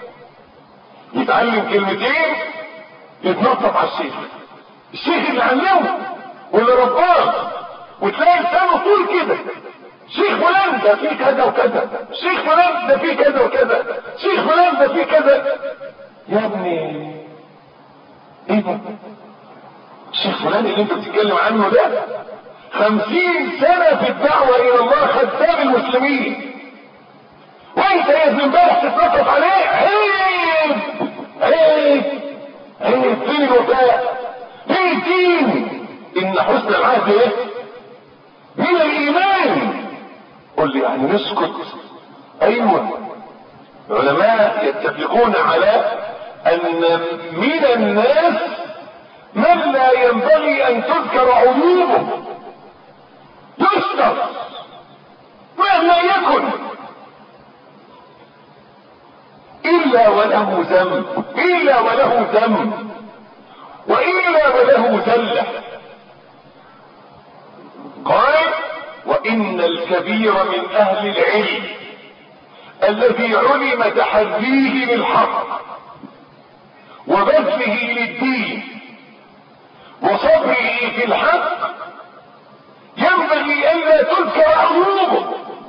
يتعلم كلمتين يتنطط على الشيخ الشيخ اللي علمه واللي رباه وتلاقي لسانه طول كده شيخ فلان ده فيه كذا وكذا شيخ فلان ده فيه كذا وكذا شيخ فلان ده فيه كذا يا ابني ايه ده الشيخ فلان اللي انت بتتكلم عنه ده خمسين سنة في الدعوة الى الله خدام المسلمين وانت يا ابن امبارح تتنطط عليه عيب عيب عيب فين الوفاء فين الدين ان حسن العهد ايه من الايمان قل لي يعني نسكت ايوه العلماء يتفقون على ان من الناس من لا ينبغي ان تذكر عيوبه يستر مهما يكن الا وله ذنب الا وله ذنب والا وله ذله قال وان الكبير من اهل العلم الذي علم تحريه للحق وبذله للدين وصبره في الحق ينبغي الا تذكر عيوبه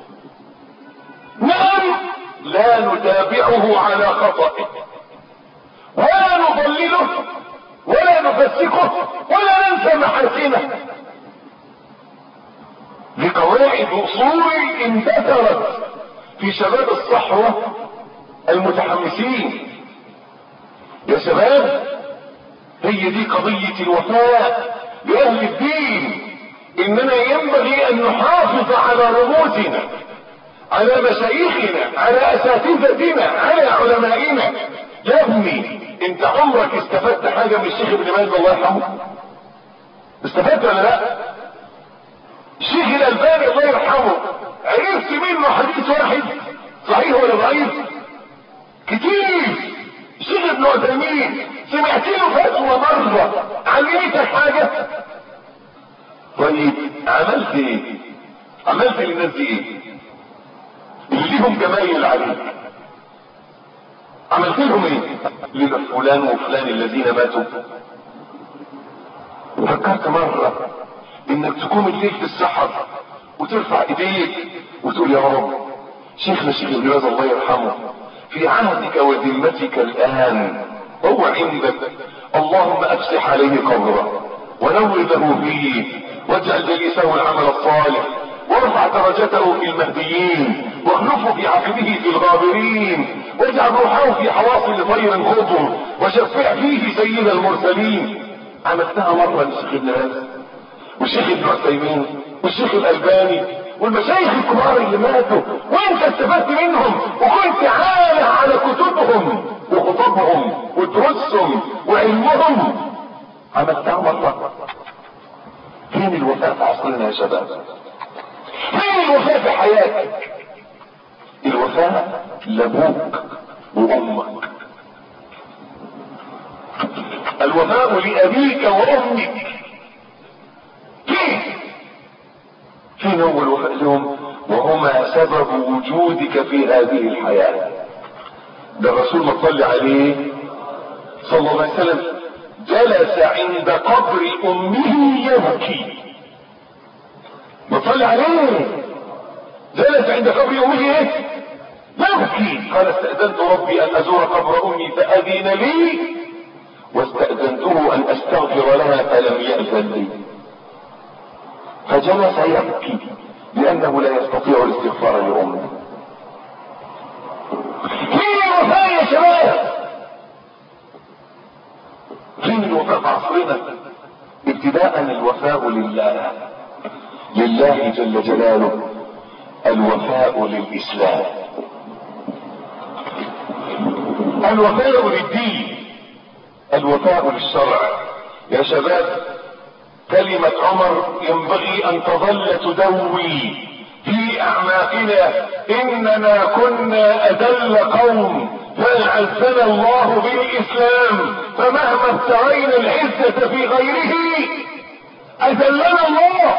نعم لا نتابعه على خطئه ولا نضلله ولا نفسقه ولا ننسى محاسنه لقواعد اصول اندثرت في شباب الصحوة المتحمسين يا شباب هي دي قضية الوفاء لأهل الدين إننا ينبغي أن نحافظ على رموزنا على مشايخنا على أساتذتنا على علمائنا يا ابني انت عمرك استفدت حاجة من الشيخ ابن باز الله يرحمه استفدت ولا لا الشيخ الألباني الله يرحمه عرفت منه حديث واحد صحيح ولا ضعيف كتير الشيخ ابن عثيمين سمعت له فتوى مرة علمتك حاجة طيب عملت ايه عملت للناس دي ايه اللي ليهم جمايل عليك عملت لهم ايه لفلان وفلان الذين ماتوا فكرت مرة انك تقوم الليل في السحر وترفع ايديك وتقول يا رب شيخنا الشيخ ابن باز الله يرحمه في عهدك وذمتك الان هو عندك اللهم افسح عليه قبره ونور له فيه واجعل جليسه العمل الصالح وارفع درجته في المهديين واخلفه في عقبه في الغابرين واجعل روحه في حواصل طير خضر وشفع فيه سيد المرسلين عملتها مرة للشيخ ابن باز والشيخ ابن عثيمين والشيخ الألباني والمشايخ الكبار اللي ماتوا وانت استفدت منهم وكنت عالة على كتبهم وخطبهم ودروسهم وعلمهم عملتها مرة فين الوفاء في عصرنا يا شباب فين الوفاء في حياتك الوفاء لابوك وامك الوفاء لابيك وامك كيف فين هو الوفاء لهم وهما سبب وجودك في هذه الحياة ده الرسول ما صلى عليه صلى الله عليه وسلم جلس عند قبر امه يبكي ما صلى عليه جلس عند قبر امه ايه يبكي قال استأذنت ربي ان ازور قبر امي فاذن لي واستأذنته ان استغفر لها فلم يأذن لي فجلس يبكي لانه لا يستطيع الاستغفار لامه فين الوفاء يا شباب فين الوفاء في عصرنا ابتداء الوفاء لله لله جل جلاله الوفاء للاسلام الوفاء للدين الوفاء للشرع يا شباب كلمة عمر ينبغي ان تظل تدوي في اعماقنا اننا كنا اذل قوم فاعزنا الله بالاسلام فمهما ابتغينا العزة في غيره اذلنا الله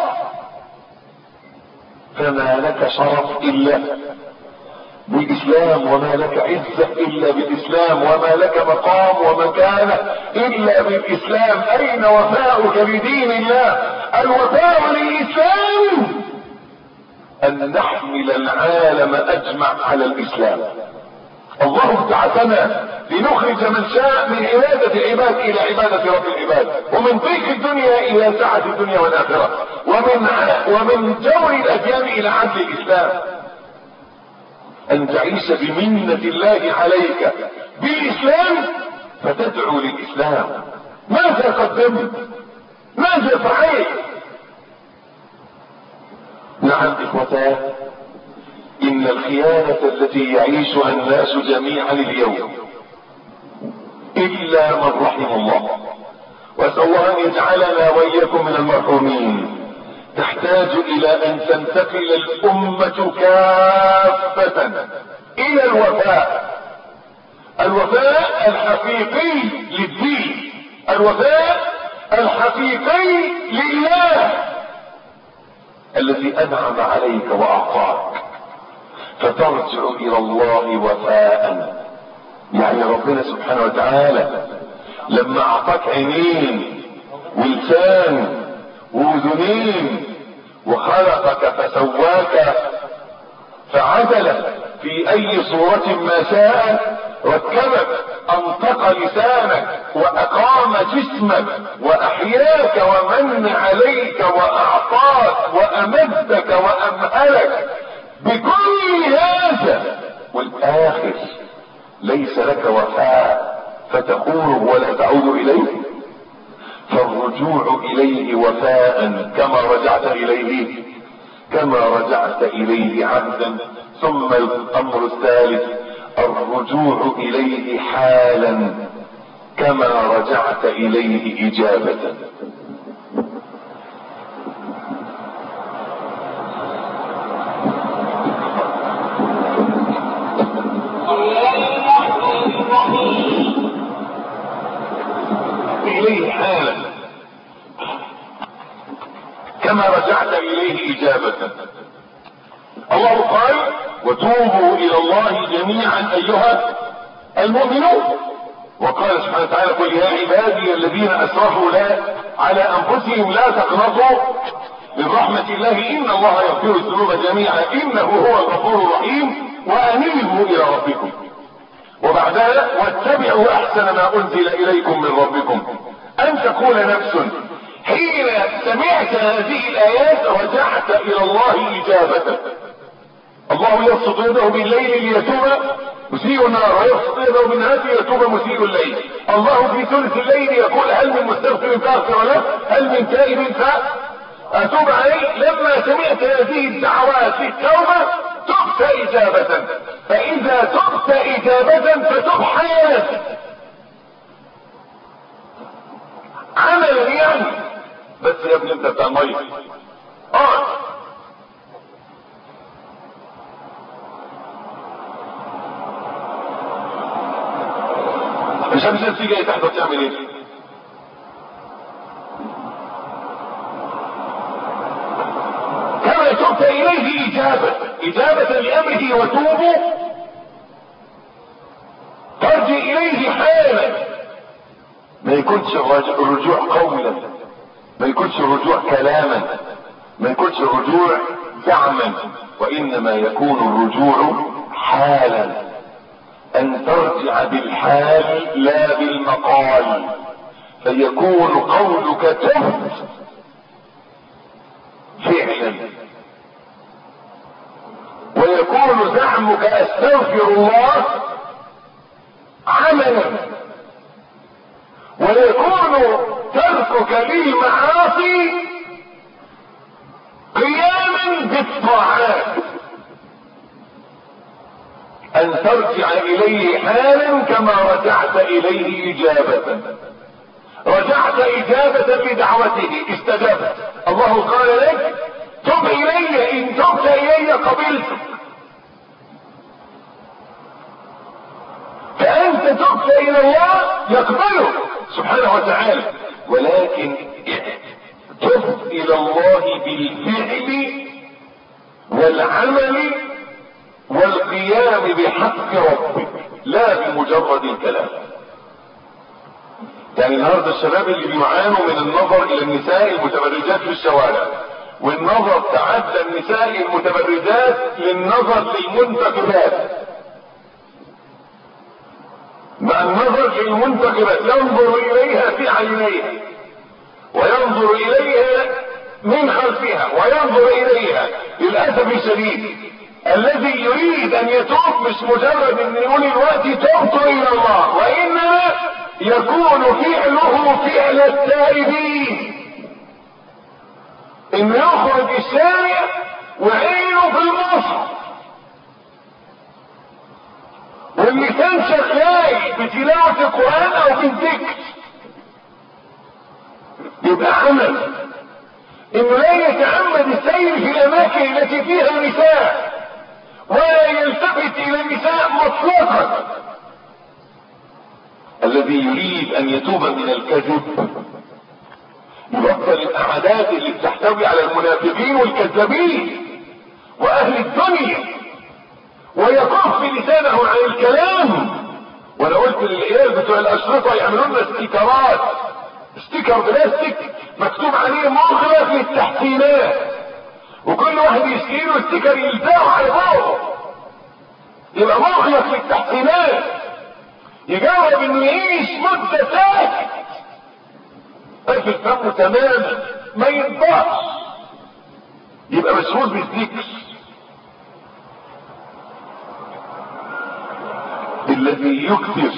فما لك شرف الا بالاسلام وما لك عزة الا بالاسلام وما لك مقام ومكانة الا بالاسلام اين وفاؤك لدين الله الوفاء للاسلام ان نحمل العالم اجمع على الاسلام الله ابتعثنا لنخرج من شاء من عبادة العباد الى عبادة رب العباد ومن ضيق الدنيا الى سعة الدنيا والاخرة ومن ومن جور الاديان الى عدل الاسلام ان تعيش بمنة الله عليك بالاسلام فتدعو للاسلام ماذا قدمت ماذا فعلت نعم اخوتاه ان الخيانة التي يعيشها الناس جميعا اليوم الا من رحم الله واسال الله ان يجعلنا واياكم من المرحومين تحتاج الى ان تنتقل الامة كافة الى الوفاء الوفاء الحقيقي للدين الوفاء الحقيقي لله الذي انعم عليك واعطاك فترجع الى الله وفاء يعني ربنا سبحانه وتعالى لما اعطاك عينين ولسان واذنين وخلقك فسواك فعدلك في اي صورة ما شاء ركبك انطق لسانك واقام جسمك واحياك ومن عليك واعطاك وامدك وامهلك بكل هذا والاخر ليس لك وفاء فتقوله ولا تعود اليه فالرجوع اليه وفاء كما رجعت اليه كما رجعت اليه عبدا ثم الامر الثالث الرجوع اليه حالا كما رجعت اليه اجابه اليه حالا كما رجعت اليه اجابة الله قال وتوبوا الى الله جميعا ايها المؤمنون وقال سبحانه وتعالى قل يا عبادي الذين اسرفوا لا على انفسهم لا تقنطوا من رحمة الله ان الله يغفر الذنوب جميعا انه هو الغفور الرحيم وانيبوا الى ربكم وبعدها واتبعوا احسن ما انزل اليكم من ربكم ان تقول نفس حين سمعت هذه الايات رجعت الى الله اجابة الله يبسط يده بالليل ليتوب مسيء النهار ويبسط يده بالنهار ليتوب مسيء الليل الله في ثلث الليل يقول هل من مستغفر فاغفر له هل من تائب فاتوب عليه لما سمعت هذه الدعوات في التوبه تبت اجابة فاذا تبت اجابة فتب حياتك عمل ابني انت بتاع الميه اقعد مش عارف تيجي تحت تعمل ايه كما تبت اليه اجابه اجابه لامره وتوبوا ترجع اليه حالا ما يكونش الرجوع قولا ما يكونش الرجوع كلاما ما يكونش الرجوع زعما وانما يكون الرجوع حالا ان ترجع بالحال لا بالمقال فيكون قولك تبت فعلا ويكون زعمك استغفر الله عملا ويكون تركك للمعاصي قياما بالطاعات ان ترجع اليه حالا كما رجعت اليه اجابة رجعت اجابة لدعوته استجبت الله قال لك تب الي ان تبت الي قبلتك فانت تبت الى الله يقبلك سبحانه وتعالى ولكن تب الى الله بالفعل والعمل والقيام بحق ربك لا بمجرد الكلام يعني النهارده الشباب اللي بيعانوا من النظر الى النساء المتبرجات في الشوارع والنظر تعدى النساء المتبرجات للنظر للمنتخبات مع النظر للمنتخبات ينظر اليها في عينيها وينظر اليها من خلفها وينظر اليها للاسف الشديد الذي يريد ان يتوب مش مجرد ان يقول الوقت تبت الى الله وانما يكون فعله فعل التائبين انه يخرج الشارع وعينه في المصحف واللسان شغال بتلاوة القرآن او بالذكر يبقى عمل انه لا يتعمد السير في الاماكن التي فيها نساء ولا يلتفت الى النساء مطلقا الذي يريد ان يتوب من الكذب يبطل الاعداد اللي بتحتوي على المنافقين والكذابين واهل الدنيا ويكف لسانه عن الكلام وانا قلت للعيال بتوع الاشرطه يعملوا لنا استيكرات ستيكر بلاستيك مكتوب عليه مغلق للتحسينات وكل واحد يشتري له ستيكر يلزقه على فوقه يبقى مغلق للتحسينات يجرب انه يعيش مدة ساكت قفل فمه تماما ما ينطقش يبقى مشهور بالذكر الذي يكثر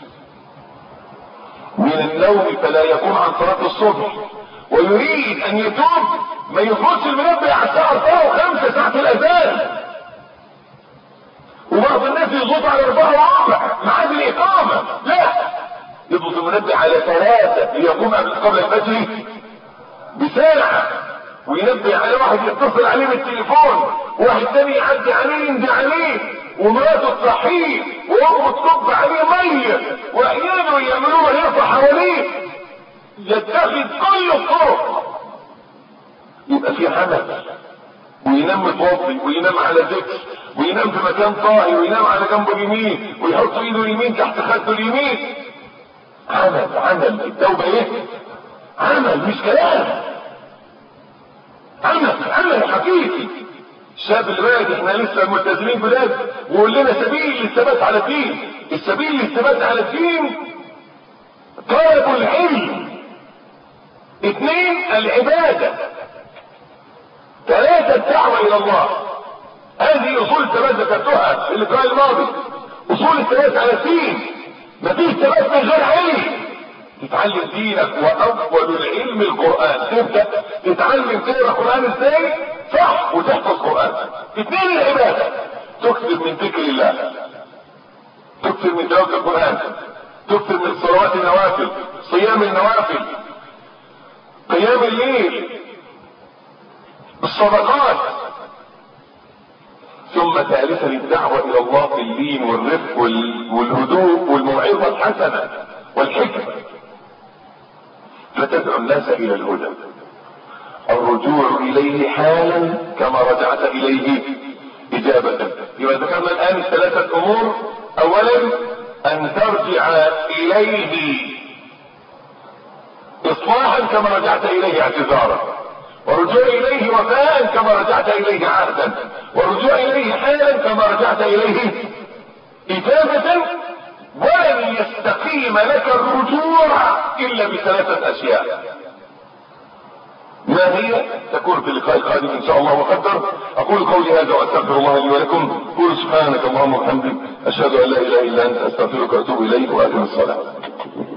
من النوم فلا يكون عن صلاة الصبح ويريد ان يتوب ما يخرجش المنبه على الساعة 4 و5 ساعة الاذان وبعض الناس يضغط على 4 وربع ميعاد الاقامة لا يضغط المنبه على ثلاثة ليقوم قبل الفجر بساعة وينبه على واحد يتصل عليه بالتليفون واحد تاني يعدي عليه ينزل عليه ومراته تصحيه وامه تصب عليه ميه واحيانا يعملوه يرفع حواليه يتخذ كل الطرق يبقى في عمل وينام متوضي وينام على ذكر وينام في مكان طاهي وينام على جنبه اليمين ويحط ايده اليمين تحت خده اليمين عمل عمل التوبه ايه عمل مش كلام عمل عمل حقيقي الشاب اللي بعد احنا لسه ملتزمين بلاد ويقول لنا سبيل للثبات على الدين السبيل للثبات على الدين طلب العلم اثنين العبادة ثلاثة الدعوة الى الله هذه اصول الثبات ذكرتها في اللقاء الماضي اصول الثبات على الدين مفيش ثبات من غير علم تتعلم دينك واول العلم القرآن تبدأ تتعلم تقرا قرآن ازاي صح وتحفظ قرآن اثنين العبادة تكثر من ذكر الله تكثر من تلاوة القرآن تكثر من صلوات النوافل صيام النوافل قيام الليل الصدقات ثم ثالثا الدعوة الى الله في اللين والرفق والهدوء والموعظة الحسنة والحكمة فتدعو الناس الى الهدى الرجوع اليه حالا كما رجعت اليه اجابة يبقى ذكرنا الان الثلاثة امور اولا ان ترجع اليه اصلاحا كما رجعت اليه اعتذارا ورجوع اليه وفاء كما رجعت اليه عهدا ورجوع اليه حالا كما رجعت اليه اجابة ولن يستقيم لك الرجوع الا بثلاثة اشياء ما هي تكون في اللقاء القادم ان شاء الله وقدر اقول قولي هذا واستغفر الله لي ولكم قولوا سبحانك اللهم وبحمدك اشهد ان لا اله الا انت استغفرك واتوب اليك واقم الصلاه